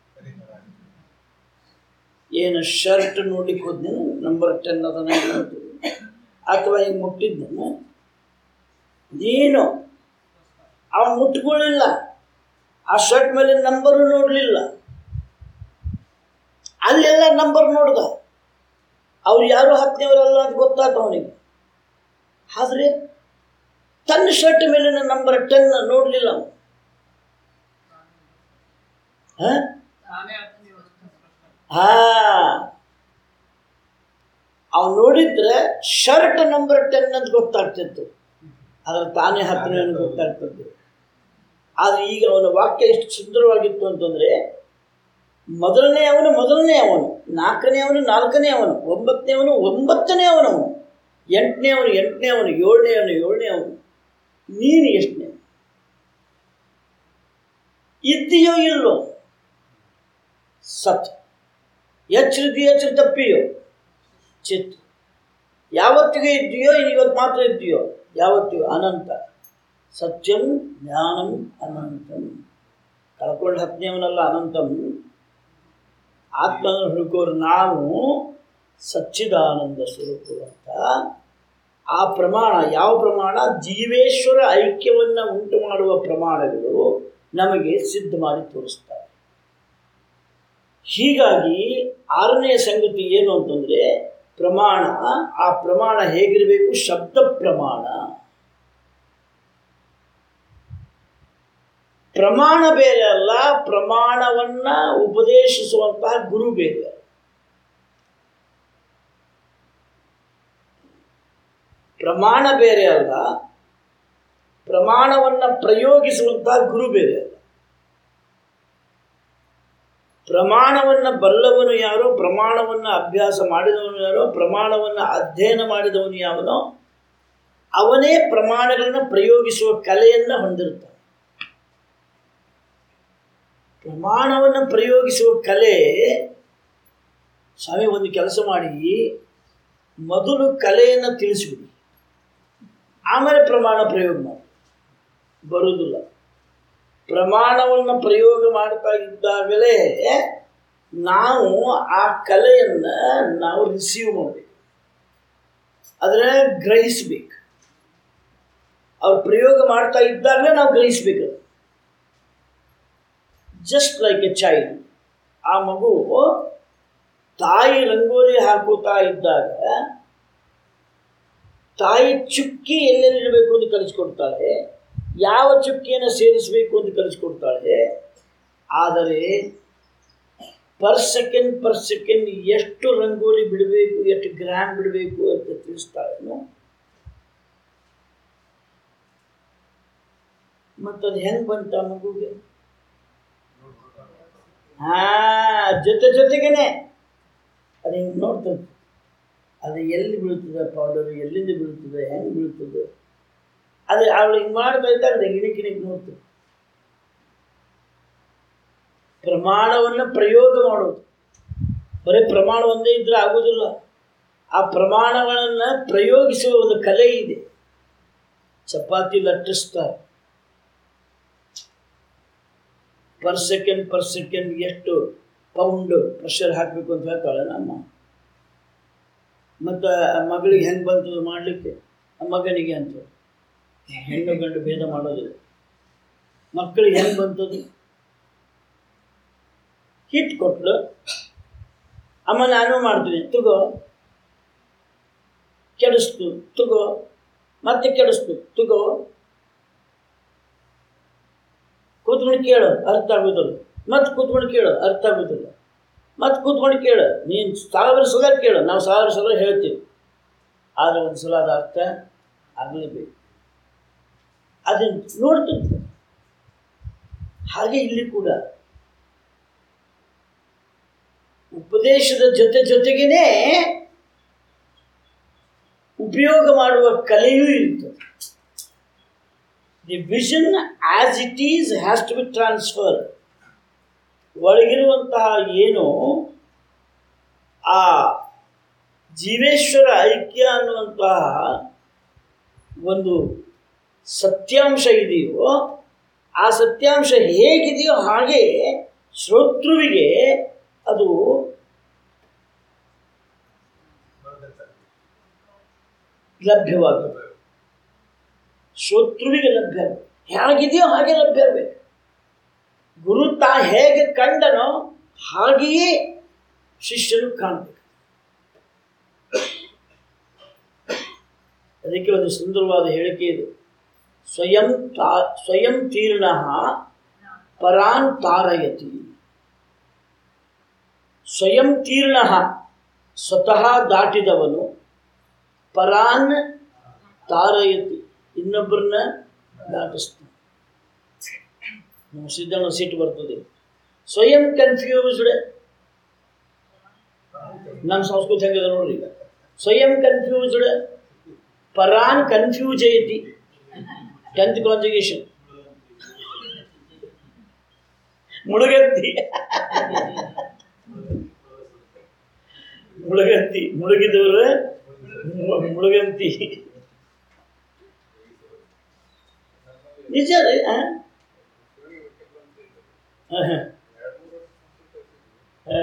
Speaker 2: ಏನು ಶರ್ಟ್ ನೋಡ್ಲಿಕ್ಕೆ ಹೋದ್ನೇನು ನಂಬರ್ ಟೆನ್ ಅದನ್ನ ಅಥವಾ ಹಿಂಗೆ ಮುಟ್ಟಿದ್ದೇನು ನೀನು ಅವ ಮುಟ್ಕೊಳ್ಳಿಲ್ಲ ಆ ಶರ್ಟ್ ಮೇಲೆ ನಂಬರು ನೋಡಲಿಲ್ಲ ಅಲ್ಲೆಲ್ಲ ನಂಬರ್ ನೋಡ್ದ ಅವ್ರು ಯಾರು ಹತ್ತನೇವರಲ್ಲ ಅಂತ ಗೊತ್ತಾತ ಅವನಿಗೆ ಆದರೆ ತನ್ನ ಶರ್ಟ್ ಮೇಲಿನ ನಂಬರ್ ಟೆನ್ ನೋಡಲಿಲ್ಲ ಅವನು ಹಾಂ
Speaker 1: ತಾನೇ ಹತ್ತನೇ ವಸ್ತು ಸ್ಪಷ್ಟ
Speaker 2: ಹಾ ಅವ್ನು ನೋಡಿದ್ರೆ ಶರ್ಟ್ ನಂಬರ್ ಟೆನ್ ಅಂತ ಗೊತ್ತಾಗ್ತಿತ್ತು ಅದ್ರ ತಾನೇ ಹತ್ತನೇ ಅಂತ ಗೊತ್ತಾಗ್ತಿತ್ತು ಆದರೆ ಈಗ ಅವನ ವಾಕ್ಯ ಎಷ್ಟು ಸುಂದರವಾಗಿತ್ತು ಅಂತಂದರೆ ಮೊದಲನೇ ಅವನು ಮೊದಲನೇ ಅವನು ನಾಲ್ಕನೇ ಅವನು ನಾಲ್ಕನೇ ಅವನು ಒಂಬತ್ತನೇ ಅವನು ಒಂಬತ್ತನೇ ಅವನವನು ಎಂಟನೇ ಅವನು ಎಂಟನೇ ಅವನು ಏಳನೇ ಅವನು ಏಳನೇ ಅವನು ನೀನು ಎಷ್ಟನೇ ಇದ್ದೀಯೋ ಇಲ್ಲೋ ಸತ್ ಎಚ್ಚರಿದೆಯೋ ಎಚ್ಚರ ತಪ್ಪಿಯೋ ಚಿತ್ ಯಾವತ್ತಿಗೆ ಇದ್ದೀಯೋ ಇನ್ನು ಇವತ್ತು ಮಾತ್ರ ಇದ್ದೀಯೋ ಯಾವತ್ತಿಗೂ ಅನಂತ ಸತ್ಯಂ ಜ್ಞಾನಂ ಅನಂತಂ ಕಳ್ಕೊಂಡು ಹತ್ತನೇವನಲ್ಲ ಅನಂತಂ ಆತ್ಮನ ಹುಡುಕೋರು ನಾವು ಸಚ್ಚಿದಾನಂದ ಸ್ವರೂಪರು ಅಂತ ಆ ಪ್ರಮಾಣ ಯಾವ ಪ್ರಮಾಣ ಜೀವೇಶ್ವರ ಐಕ್ಯವನ್ನು ಉಂಟು ಮಾಡುವ ಪ್ರಮಾಣಗಳು ನಮಗೆ ಸಿದ್ಧ ಮಾಡಿ ತೋರಿಸ್ತಾರೆ ಹೀಗಾಗಿ ಆರನೆಯ ಸಂಗತಿ ಏನು ಅಂತಂದರೆ ಪ್ರಮಾಣ ಆ ಪ್ರಮಾಣ ಹೇಗಿರಬೇಕು ಶಬ್ದ ಪ್ರಮಾಣ ಪ್ರಮಾಣ ಬೇರೆ ಅಲ್ಲ ಪ್ರಮಾಣವನ್ನ ಉಪದೇಶಿಸುವಂತಹ ಗುರು ಬೇರೆ ಪ್ರಮಾಣ ಬೇರೆ ಅಲ್ಲ ಪ್ರಮಾಣವನ್ನ ಪ್ರಯೋಗಿಸುವಂತಹ ಗುರು ಬೇರೆ ಅಲ್ಲ ಪ್ರಮಾಣವನ್ನು ಬಲ್ಲವನು ಯಾರೋ ಪ್ರಮಾಣವನ್ನು ಅಭ್ಯಾಸ ಮಾಡಿದವನು ಯಾರೋ ಪ್ರಮಾಣವನ್ನು ಅಧ್ಯಯನ ಮಾಡಿದವನು ಯಾವನೋ ಅವನೇ ಪ್ರಮಾಣಗಳನ್ನು ಪ್ರಯೋಗಿಸುವ ಕಲೆಯನ್ನು ಹೊಂದಿರ್ತಾನೆ ಪ್ರಮಾಣವನ್ನು ಪ್ರಯೋಗಿಸುವ ಕಲೆ ಸ್ವಾಮಿ ಒಂದು ಕೆಲಸ ಮಾಡಿ ಮೊದಲು ಕಲೆಯನ್ನು ತಿಳಿಸ್ಬಿಡಿ ಆಮೇಲೆ ಪ್ರಮಾಣ ಪ್ರಯೋಗ ಮಾಡಿ ಬರುವುದಿಲ್ಲ ಪ್ರಮಾಣವನ್ನು ಪ್ರಯೋಗ ಮಾಡ್ತಾ ಇದ್ದಾಗಲೇ ನಾವು ಆ ಕಲೆಯನ್ನು ನಾವು ರಿಸೀವ್ ಮಾಡಬೇಕು ಅದನ್ನ ಗ್ರಹಿಸ್ಬೇಕು ಅವ್ರು ಪ್ರಯೋಗ ಮಾಡ್ತಾ ಇದ್ದಾಗಲೇ ನಾವು ಗ್ರಹಿಸ್ಬೇಕು ಜಸ್ಟ್ ಲೈಕ್ ಎ ಚೈಲ್ಡ್ ಆ ಮಗು ತಾಯಿ ರಂಗೋಲಿ ಹಾಕುತ್ತಾ ಇದ್ದಾಗ ತಾಯಿ ಚುಕ್ಕಿ ಎಲ್ಲೆಲ್ಲಿ ಇಡಬೇಕು ಅಂತ ಕಲಿಸ್ಕೊಡ್ತಾಳೆ ಯಾವ ಚುಕ್ಕಿಯನ್ನು ಸೇರಿಸಬೇಕು ಅಂತ ಕಲಿಸ್ಕೊಡ್ತಾಳೆ ಆದರೆ ಪರ್ ಸೆಕೆಂಡ್ ಪರ್ ಸೆಕೆಂಡ್ ಎಷ್ಟು ರಂಗೋಲಿ ಬಿಡಬೇಕು ಎಷ್ಟು ಗ್ರಾಮ್ ಬಿಡಬೇಕು ಅಂತ ತಿಳಿಸ್ತಾಳೇನು ಮತ್ತದು ಹೆಂಗೆ ಬಂತ ಮಗುಗೆ ಹಾ ಜೊತೆ ಜೊತೆಗೇನೆ ಅದು ಹಿಂಗೆ ನೋಡ್ತದೆ ಅದು ಎಲ್ಲಿ ಬೀಳ್ತದೆ ಪೌಡರ್ ಎಲ್ಲಿಂದ ಬೀಳ್ತದೆ ಹೆಂಗೆ ಬೀಳ್ತದೆ ಅದು ಅವಳು ಹಿಂಗೆ ಮಾಡ್ತಾ ಇದ್ದಾಗ ಅದು ಗಿಣಿಕ್ ಗಿಣಿಕ್ ನೋಡ್ತದೆ ಪ್ರಮಾಣವನ್ನು ಪ್ರಯೋಗ ಮಾಡೋದು ಬರೀ ಪ್ರಮಾಣ ಒಂದೇ ಇದ್ರೆ ಆಗೋದಿಲ್ಲ ಆ ಪ್ರಮಾಣಗಳನ್ನು ಪ್ರಯೋಗಿಸುವ ಒಂದು ಕಲೆ ಇದೆ ಚಪಾತಿ ಲಟ್ಟಿಸ್ತಾರೆ ಪರ್ ಸೆಕೆಂಡ್ ಪರ್ ಸೆಕೆಂಡ್ ಎಷ್ಟು ಪೌಂಡ್ ಪ್ರೆಷರ್ ಹಾಕಬೇಕು ಅಂತ ಹೇಳ್ತಾಳೆ ನಮ್ಮ ಮತ್ತು ಆ ಮಗಳಿಗೆ ಹೆಂಗೆ ಬಂತದು ಮಾಡಲಿಕ್ಕೆ ಆ ಮಗನಿಗೆ ಅಂತ ಹೆಣ್ಣು ಗಂಡು ಭೇದ ಮಾಡೋದಿಲ್ಲ ಮಕ್ಕಳಿಗೆ ಹೆಂಗೆ ಬಂತದು ಹಿಟ್ ಕೊಟ್ಲು ಅಮ್ಮ ನಾನು ಮಾಡ್ತೀನಿ ತಗೋ ಕೆಡಿಸ್ತು ತಗೋ ಮತ್ತೆ ಕೆಡಿಸ್ತು ತಗೋ ಕೂತ್ಕೊಂಡು ಕೇಳು ಅರ್ಥ ಆಗೋದಿಲ್ಲ ಮತ್ತೆ ಕೂತ್ಕೊಂಡು ಕೇಳು ಅರ್ಥ ಆಗೋದಿಲ್ಲ ಮತ್ತೆ ಕೂತ್ಕೊಂಡು ಕೇಳು ನೀನು ಸಾವಿರ ಸಲ ಕೇಳು ನಾವು ಸಾವಿರ ಸಲ ಹೇಳ್ತೀವಿ ಆದರೆ ಒಂದು ಸಲ ಅದು ಅರ್ಥ ಆಗಲೇಬೇಕು ಅದನ್ನು ನೋಡ್ತಿರ್ತೀವಿ ಹಾಗೆ ಇಲ್ಲಿ ಕೂಡ ಉಪದೇಶದ ಜೊತೆ ಜೊತೆಗೇನೆ ಉಪಯೋಗ ಮಾಡುವ ಕಲೆಯೂ ಇರ್ತದೆ the vision as it is has to be transfer ಒಳಗಿರುವಂತಹ ಏನು ಆ ಜೀವೇಶ್ವರ ಐಕ್ಯ ಅನ್ನುವಂತಹ ಒಂದು ಸತ್ಯಾಂಶ ಇದೆಯೋ ಆ ಸತ್ಯಾಂಶ ಹೇಗಿದೆಯೋ ಹಾಗೆ ಶ್ರೋತೃವಿಗೆ ಅದು ಲಭ್ಯವಾಗುತ್ತೆ ಶತ್ರುವಿಗೆ ಲಭ್ಯ ಹೇಗಿದೆಯೋ ಹಾಗೆ ಲಭ್ಯ ಆಗಬೇಕು ಗುರು ತಾ ಹೇಗೆ ಕಂಡನೋ ಹಾಗೆಯೇ ಶಿಷ್ಯರು ಕಾಣಬೇಕು ಅದಕ್ಕೆ ಒಂದು ಸುಂದರವಾದ ಹೇಳಿಕೆ ಇದೆ ಸ್ವಯಂ ತಾ ಸ್ವಯಂ ತೀರ್ಣ ಪರಾನ್ ತಾರಯತಿ ಸ್ವಯಂ ತೀರ್ಣ ಸ್ವತಃ ದಾಟಿದವನು ಪರಾನ್ ತಾರಯತಿ ಇನ್ನೊಬ್ಬರನ್ನ ದಾಟಿಸ್ತಾನೆ ನಮ್ಮ ಸಿದ್ಧನ ಸಿಟ್ಟು ಬರ್ತದೆ ಸ್ವಯಂ ಕನ್ಫ್ಯೂಸ್ಡ್ ನಮ್ಮ ಸಂಸ್ಕೃತಿ ಹೆಂಗಿದೆ ನೋಡ್ರಿ ಈಗ ಸ್ವಯಂ ಕನ್ಫ್ಯೂಸ್ಡ್ ಪರಾನ್ ಕನ್ಫ್ಯೂಜಯತಿ ಟೆಂತ್ ಕಾಂಜುಗೇಷನ್ ಮುಳುಗಂತಿ ಮುಳುಗಂತಿ ಮುಳುಗಿದವರು ಮು- ಮುಳುಗಂತಿ ನಿಜ ರೀ ಆ? ಆ, ಹ. ಆ.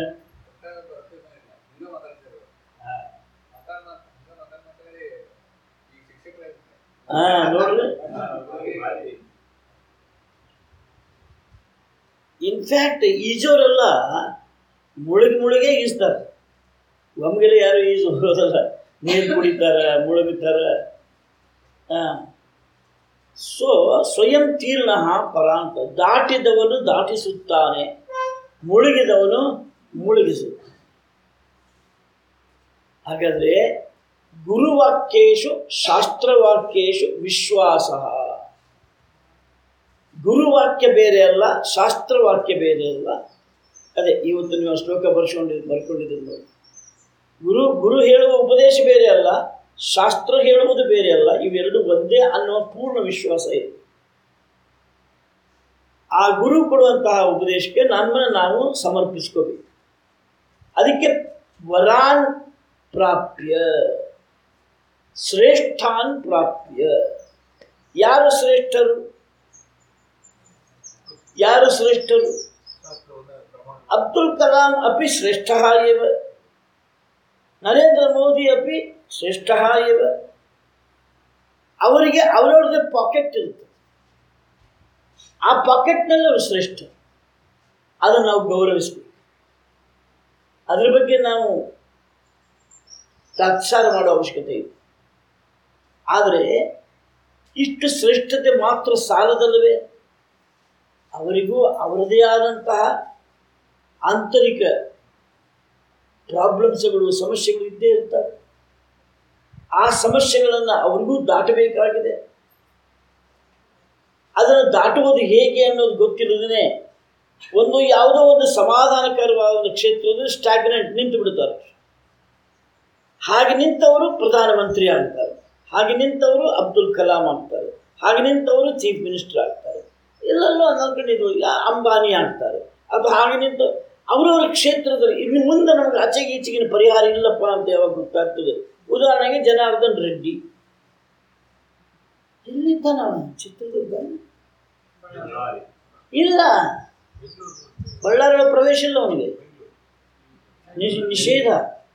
Speaker 2: ಆ, ನೋಡ್ರಿ ಇನ್ಫ್ಯಾಕ್ಟ್ ಈಜೋರೆಲ್ಲ ಮುಳುಗಿ ಮುಳುಗೇ ಈಜ್ತಾರೆ ಒಮ್ಮೆಲೆ ಯಾರು ಈಜು ಹೋಗೋದಲ್ಲ ನೀರು ಕುಡಿತಾರ ಮುಳುಗುತ್ತಾರ ಸೊ ಸ್ವಯಂ ತೀರ್ಣ ಪರಾಂತ ದಾಟಿದವನು ದಾಟಿಸುತ್ತಾನೆ ಮುಳುಗಿದವನು ಮುಳುಗಿಸುತ್ತಾನೆ ಹಾಗಾದರೆ ಗುರುವಾಕ್ಯೇಶು ಶಾಸ್ತ್ರವಾಕ್ಯೇಶು ವಿಶ್ವಾಸ ಗುರುವಾಕ್ಯ ಬೇರೆ ಅಲ್ಲ ಶಾಸ್ತ್ರವಾಕ್ಯ ಬೇರೆ ಅಲ್ಲ ಅದೇ ಇವತ್ತು ನೀವು ಆ ಶ್ಲೋಕ ಬರ್ಸ್ಕೊಂಡಿದ್ದು ಬರ್ಕೊಂಡಿದ್ದೀರಿ ನೋಡಿ ಗುರು ಗುರು ಹೇಳುವ ಉಪದೇಶ ಬೇರೆ ಅಲ್ಲ ಶಾಸ್ತ್ರ ಹೇಳುವುದು ಬೇರೆ ಅಲ್ಲ ಇವೆರಡು ಒಂದೇ ಅನ್ನುವ ಪೂರ್ಣ ವಿಶ್ವಾಸ ಇದೆ ಆ ಗುರು ಕೊಡುವಂತಹ ಉಪದೇಶಕ್ಕೆ ನಮ್ಮನ್ನು ನಾವು ಸಮರ್ಪಿಸ್ಕೋಬೇಕು ಅದಕ್ಕೆ ವರಾನ್ ಪ್ರಾಪ್ಯ ಶ್ರೇಷ್ಠಾನ್ ಪ್ರಾಪ್ಯ ಯಾರು ಶ್ರೇಷ್ಠರು ಯಾರು ಶ್ರೇಷ್ಠರು ಅಬ್ದುಲ್ ಕಲಾಂ ಅಪಿ ಶ್ರೇಷ್ಠ ಏವ ನರೇಂದ್ರ ಮೋದಿ ಅಪಿ ಶ್ರೇಷ್ಠ ಏವ ಅವರಿಗೆ ಅವರವ್ರದ್ದೇ ಪಾಕೆಟ್ ಇರುತ್ತೆ ಆ ಪಾಕೆಟ್ನಲ್ಲಿ ಅವರು ಶ್ರೇಷ್ಠ ಅದನ್ನು ನಾವು ಗೌರವಿಸಬೇಕು ಅದ್ರ ಬಗ್ಗೆ ನಾವು ತಾತ್ಸಾರ ಮಾಡೋ ಅವಶ್ಯಕತೆ ಇದೆ ಆದರೆ ಇಷ್ಟು ಶ್ರೇಷ್ಠತೆ ಮಾತ್ರ ಸಾಲದಲ್ಲವೇ ಅವರಿಗೂ ಅವರದೇ ಆದಂತಹ ಆಂತರಿಕ ಪ್ರಾಬ್ಲಮ್ಸ್ಗಳು ಸಮಸ್ಯೆಗಳು ಇದ್ದೇ ಇರ್ತವೆ ಆ ಸಮಸ್ಯೆಗಳನ್ನು ಅವ್ರಿಗೂ ದಾಟಬೇಕಾಗಿದೆ ಅದನ್ನು ದಾಟುವುದು ಹೇಗೆ ಅನ್ನೋದು ಗೊತ್ತಿಲ್ಲದೇ ಒಂದು ಯಾವುದೋ ಒಂದು ಸಮಾಧಾನಕರವಾದ ಒಂದು ಕ್ಷೇತ್ರದಲ್ಲಿ ಸ್ಟಾಗ್ನೆಂಟ್ ನಿಂತು ಬಿಡ್ತಾರೆ ಹಾಗೆ ನಿಂತವರು ಪ್ರಧಾನಮಂತ್ರಿ ಆಗ್ತಾರೆ ಹಾಗೆ ನಿಂತವರು ಅಬ್ದುಲ್ ಕಲಾಂ ಆಗ್ತಾರೆ ಹಾಗೆ ನಿಂತವರು ಚೀಫ್ ಮಿನಿಸ್ಟರ್ ಆಗ್ತಾರೆ ಎಲ್ಲೆಲ್ಲೋ ಅಂದ್ಕೊಂಡಿದ್ರು ಯಾ- ಅಂಬಾನಿ ಆಗ್ತಾರೆ ಅದು ಹಾಗೆ ನಿಂತು ಅವರವರ ಕ್ಷೇತ್ರದಲ್ಲಿ ಇನ್ನು ಮುಂದೆ ನಮಗೆ ಆಚೆಗೆ ಈಚೆಗಿನ ಪರಿಹಾರ ಇಲ್ಲಪ್ಪ ಅಂತ ಯಾವಾಗ ಗೊತ್ತಾಗ್ತದೆ ಉದಾಹರಣೆಗೆ ಜನಾರ್ದನ್ ರೆಡ್ಡಿ ಎಲ್ಲಿದ್ದಾನ ಅವ? ಚಿತ್ರದುರ್ಗ ಇಲ್ಲ ಬಳ್ಳಾರಿ ಪ್ರವೇಶ ಇಲ್ಲ ಅವನಿಗೆ ನಿಷ್- ನಿಷೇಧ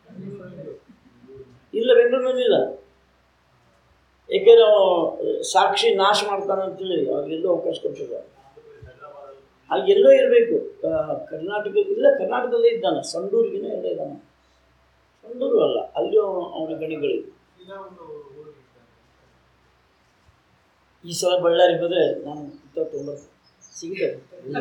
Speaker 2: ಇಲ್ಲ ಬೆಂಗಳೂರಿನಲ್ಲಿಲ್ಲ ಏಕೆಂದ್ರೆ ಅವ ಸಾಕ್ಷಿ ನಾಶ ಮಾಡ್ತಾನೆ ಅಂತೇಳಿ ಅವ್ರಿಗೆಲ್ಲೋ ಅವಕಾಶ ಕೊಟ್ಟಿಲ್ಲ ಹಾಗೆ ಎಲ್ಲೋ ಇರಬೇಕು ಕರ್ನಾಟಕ ಇಲ್ಲ ಕರ್ನಾಟಕದಲ್ಲೇ ಇದ್ದಾನೆ ಸಂಡೂರಿಗಿನ ಎಲ್ಲ ಇದ್ದಾನೆ ಸಂಡೂರು ಅಲ್ಲ ಅಲ್ಲಿ ಅವನ ಗಣಿಗಳಿವೆ ಈ ಸಲ ಬಳ್ಳಾರಿ ಹೋದರೆ ನಾನು ತೊಗೊಂಬರ್ತೀನಿ ಸಿಗುತ್ತೆ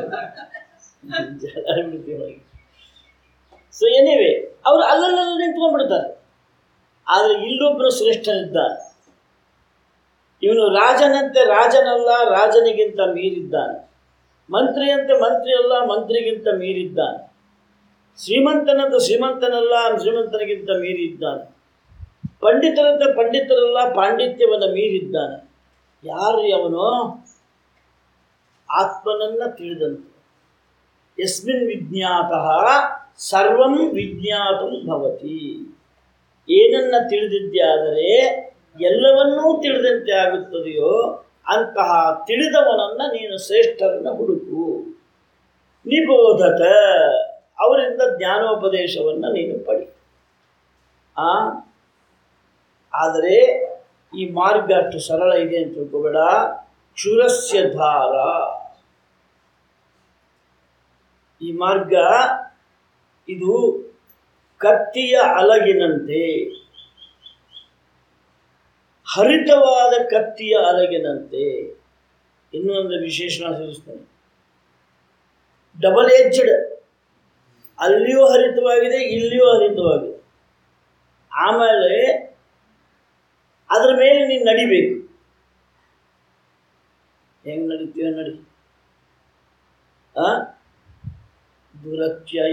Speaker 2: ಜಲಾರಿ ಬಿಡ್ತೀವಿ ಒಳಗೆ ಸೊ ಏನಿವೆ ಅವರು ಅಲ್ಲಲ್ಲೆಲ್ಲ ನಿಂತ್ಕೊಂಡ್ಬಿಡ್ತಾರೆ ಆದರೆ ಇಲ್ಲೊಬ್ಬರು ಶ್ರೇಷ್ಠನಿದ್ದಾನೆ ಇವನು ರಾಜನಂತೆ ರಾಜನಲ್ಲ ರಾಜನಿಗಿಂತ ಮೀರಿದ್ದಾನೆ ಮಂತ್ರಿಯಂತೆ ಮಂತ್ರಿ ಅಲ್ಲ ಮಂತ್ರಿಗಿಂತ ಮೀರಿದ್ದಾನೆ ಶ್ರೀಮಂತನಂತೆ ಶ್ರೀಮಂತನಲ್ಲ ಶ್ರೀಮಂತನಿಗಿಂತ ಮೀರಿದ್ದಾನೆ ಪಂಡಿತರಂತೆ ಪಂಡಿತರಲ್ಲ ಪಾಂಡಿತ್ಯವನ್ನು ಮೀರಿದ್ದಾನೆ ಯಾರು ಅವನು ಆತ್ಮನನ್ನ ತಿಳಿದಂತೆ ಯಸ್ಮಿನ್ ವಿಜ್ಞಾತಃ ಸರ್ವಂ ವಿಜ್ಞಾತಂ ಭವತಿ ಏನನ್ನ ತಿಳಿದಿದ್ಯಾದರೆ ಎಲ್ಲವನ್ನೂ ತಿಳಿದಂತೆ ಆಗುತ್ತದೆಯೋ ಅಂತಹ ತಿಳಿದವನನ್ನ ನೀನು ಶ್ರೇಷ್ಠರನ್ನ ಹುಡುಕು ನಿಬೋಧತ ಅವರಿಂದ ಜ್ಞಾನೋಪದೇಶವನ್ನು ನೀನು ಪಡಿ ಆ ಆದರೆ ಈ ಮಾರ್ಗ ಅಷ್ಟು ಸರಳ ಇದೆ ಅಂತ ತಿಳ್ಕೊಬೇಡ ಕ್ಷುರಸ್ಯ ಧಾರ ಈ ಮಾರ್ಗ ಇದು ಕತ್ತಿಯ ಅಲಗಿನಂತೆ ಹರಿತವಾದ ಕತ್ತಿಯ ಅಲಗಿನಂತೆ ಇನ್ನೊಂದು ವಿಶೇಷಣ ಸೇರಿಸ್ತೇನೆ ಡಬಲ್ ಎಜ್ಡ್ ಅಲ್ಲಿಯೂ ಹರಿತವಾಗಿದೆ ಇಲ್ಲಿಯೂ ಹರಿತವಾಗಿದೆ ಆಮೇಲೆ ಅದರ ಮೇಲೆ ನೀನು ನಡಿಬೇಕು ಹೆಂಗೆ ನಡೀತೀಯ ನಡಿ ಆ ದುರತ್ಯಯ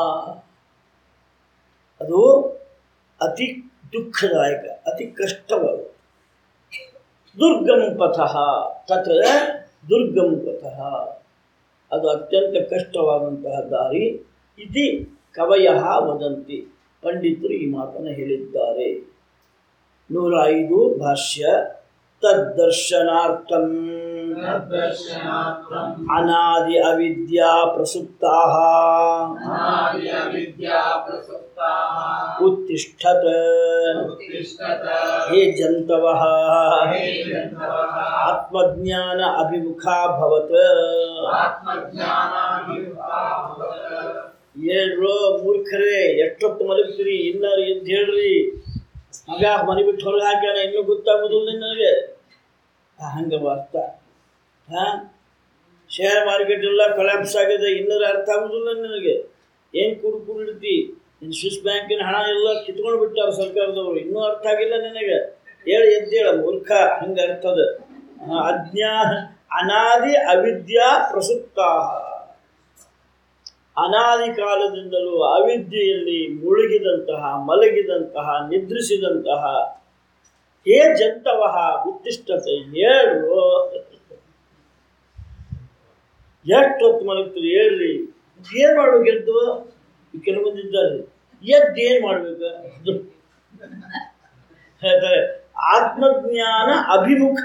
Speaker 2: ಅದು ಅತಿ ದುಃಖದಾಯಕ ಅತಿ ಕಷ್ಟವಾದ ದುರ್ಗಂ ಪಥಃ ತತ್ ದುರ್ಗಂ ಪಥಃ ಅದು ಅತ್ಯಂತ ಕಷ್ಟವಾದಂತಹ ದಾರಿ ಇತಿ ಕವಯ ವದಂತಿ ಪಂಡಿತರು ಈ ಮಾತನ್ನು ಹೇಳಿದ್ದಾರೆ ನೂರ ಐದು ಭಾಷ್ಯ ತದ್ದರ್ಶನಾರ್ಥಂ
Speaker 1: तद्दर्शनार्थम्
Speaker 2: ಅನಾದಿ ಅವಿದ್ಯಾ ಪ್ರಸುಪ್ತಾ
Speaker 1: अनादिअविद्या प्रसुप्ताः
Speaker 2: ಉತ್ತಿಷ್ಠತ್
Speaker 1: उत्तिष्ठत
Speaker 2: ಹೇ ಜಂತವಃ
Speaker 1: हे जन्तवः
Speaker 2: ಆತ್ಮಜ್ಞಾನ ಅಭಿಮುಖಾ ಭವತ್
Speaker 1: आत्मज्ञानाभिमुखा भवत्
Speaker 2: ಹೇಳ್ರು ಮೂರ್ಖರೇ ಎಷ್ಟೊತ್ತು ಮಲಗ್ತೀರಿ ಇನ್ನಾರು ಎದ್ದು ಹೇಳ್ರಿ ಮಗ ಮನೆ ಬಿಟ್ಟು ಹೊರಗೆ ಹಾಕ್ಯಾನ ಇನ್ನೂ ಗೊತ್ತಾಗೋದಿಲ್ಲ ನನಗೆ ಹಂಗೆ ಅರ್ಥ ಹಾಂ ಶೇರ್ ಮಾರ್ಕೆಟ್ ಎಲ್ಲ ಕೊಲ್ಯಾಪ್ಸ್ ಆಗಿದೆ ಇನ್ನೂ ಅರ್ಥ ಆಗೋದಿಲ್ಲ ನನಗೆ ಏನು ಕುಡು ಕುಡಿಡ್ತಿ ನಿನ್ನ ಸ್ವಿಸ್ ಬ್ಯಾಂಕಿನ ಹಣ ಎಲ್ಲ ಕಿತ್ಕೊಂಡು ಬಿಟ್ಟಾರ ಸರ್ಕಾರದವರು ಇನ್ನೂ ಅರ್ಥ ಆಗಿಲ್ಲ ನಿನಗೆ ಹೇಳಿ ಎದ್ದೇಳ ಮೂರ್ಖ ಹಂಗೆ ಅರ್ಥದ ಆ, ಅಜ್ಞಾ ಅನಾದಿ ಅವಿದ್ಯಾ ಪ್ರಸುಪ್ತಾ ಅನಾದಿ ಕಾಲದಿಂದಲೂ ಅವಿದ್ಯೆಯಲ್ಲಿ ಮುಳುಗಿದಂತಹ ಮಲಗಿದಂತಹ ನಿದ್ರಿಸಿದಂತಹ ಹೇ ಜಂತವಹ ಉತ್ತಿಷ್ಠತೆ ಹೇಳು ಎಷ್ಟೊತ್ತು ಮಲಗ್ತೀರಿ ಹೇಳ್ರಿ ಏನು ಮಾಡ್ಬೇಕು ಎದ್ದು ಈ ಕೆಲವು ಮಂದಿ ಇದ್ದಾರೆ ಎದ್ದು ಏನು ಮಾಡ್ಬೇಕು ಹೇಳ್ತಾರೆ ಆತ್ಮಜ್ಞಾನ ಅಭಿಮುಖ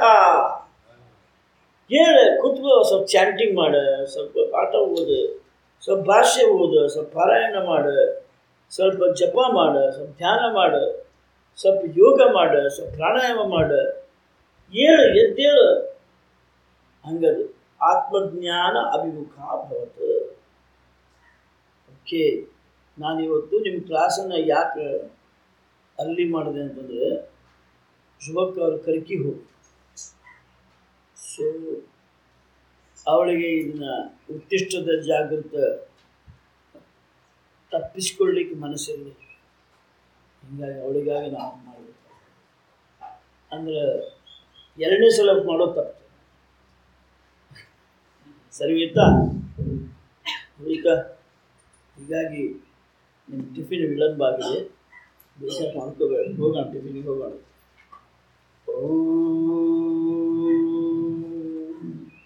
Speaker 2: ಹೇಳ ಕೂತ್ಕೋ ಸ್ವಲ್ಪ ಚಾಂಟಿಂಗ್ ಮಾಡ ಸ್ವಲ್ಪ ಪಾಠ ಓದು ಸ್ವಲ್ಪ ಭಾಷೆ ಓದು ಸ್ವಲ್ಪ ಪಾರಾಯಣ ಮಾಡು ಸ್ವಲ್ಪ ಜಪ ಮಾಡು ಸ್ವಲ್ಪ ಧ್ಯಾನ ಮಾಡು ಸ್ವಲ್ಪ ಯೋಗ ಮಾಡು ಸ್ವಲ್ಪ ಪ್ರಾಣಾಯಾಮ ಮಾಡು ಏಳು ಎದ್ದೇಳು ಹಂಗದು ಆತ್ಮಜ್ಞಾನ ಅಭಿಮುಖ ಭವತ್ ಓಕೆ ನಾನಿವತ್ತು ನಿಮ್ಮ ಕ್ಲಾಸನ್ನು ಯಾಕೆ ಅಲ್ಲಿ ಮಾಡಿದೆ ಅಂತಂದರೆ ಶುಭಕ್ಕ ಅವ್ರ ಕರ್ಕಿ ಹೋಗಿ ಸೊ ಅವಳಿಗೆ ಇದನ್ನ ಉತ್ತಿಷ್ಟದ ಜಾಗೃತ ತಪ್ಪಿಸ್ಕೊಳ್ಳಿಕ್ಕೆ ಮನಸ್ಸಿರಲಿ ಹೀಗಾಗಿ ಅವಳಿಗಾಗಿ ನಾವು ಮಾಡಬೇಕು ಅಂದ್ರೆ ಎರಡನೇ ಸಲ ಮಾಡೋದು ತಪ್ಪು ಸರಿ ಆಯ್ತಾ ಈಗ ಹೀಗಾಗಿ ನಿಮ್ಮ ಟಿಫಿನ್ ವಿಳಂಬ ಆಗಿದೆ ಬೇಸರ ಮಾಡ್ಕೋಬೇಡ ಹೋಗೋಣ ಟಿಫಿನಿಗೆ ಹೋಗೋಣ ಓಂ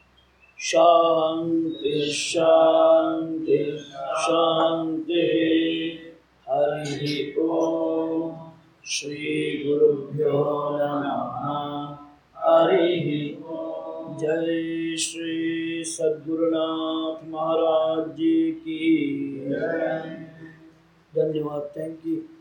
Speaker 2: ಶಾಂತಿ ಶಾಂತಿ ಶಾಂತಿ ಹರಿ ಓಂ ಶ್ರೀ ಗುರುಭ್ಯೋ ನಮಃ ಹರಿ ಓಂ जय श्री सद्गुरुनाथ महाराज जी की धन्यवाद थैंक यू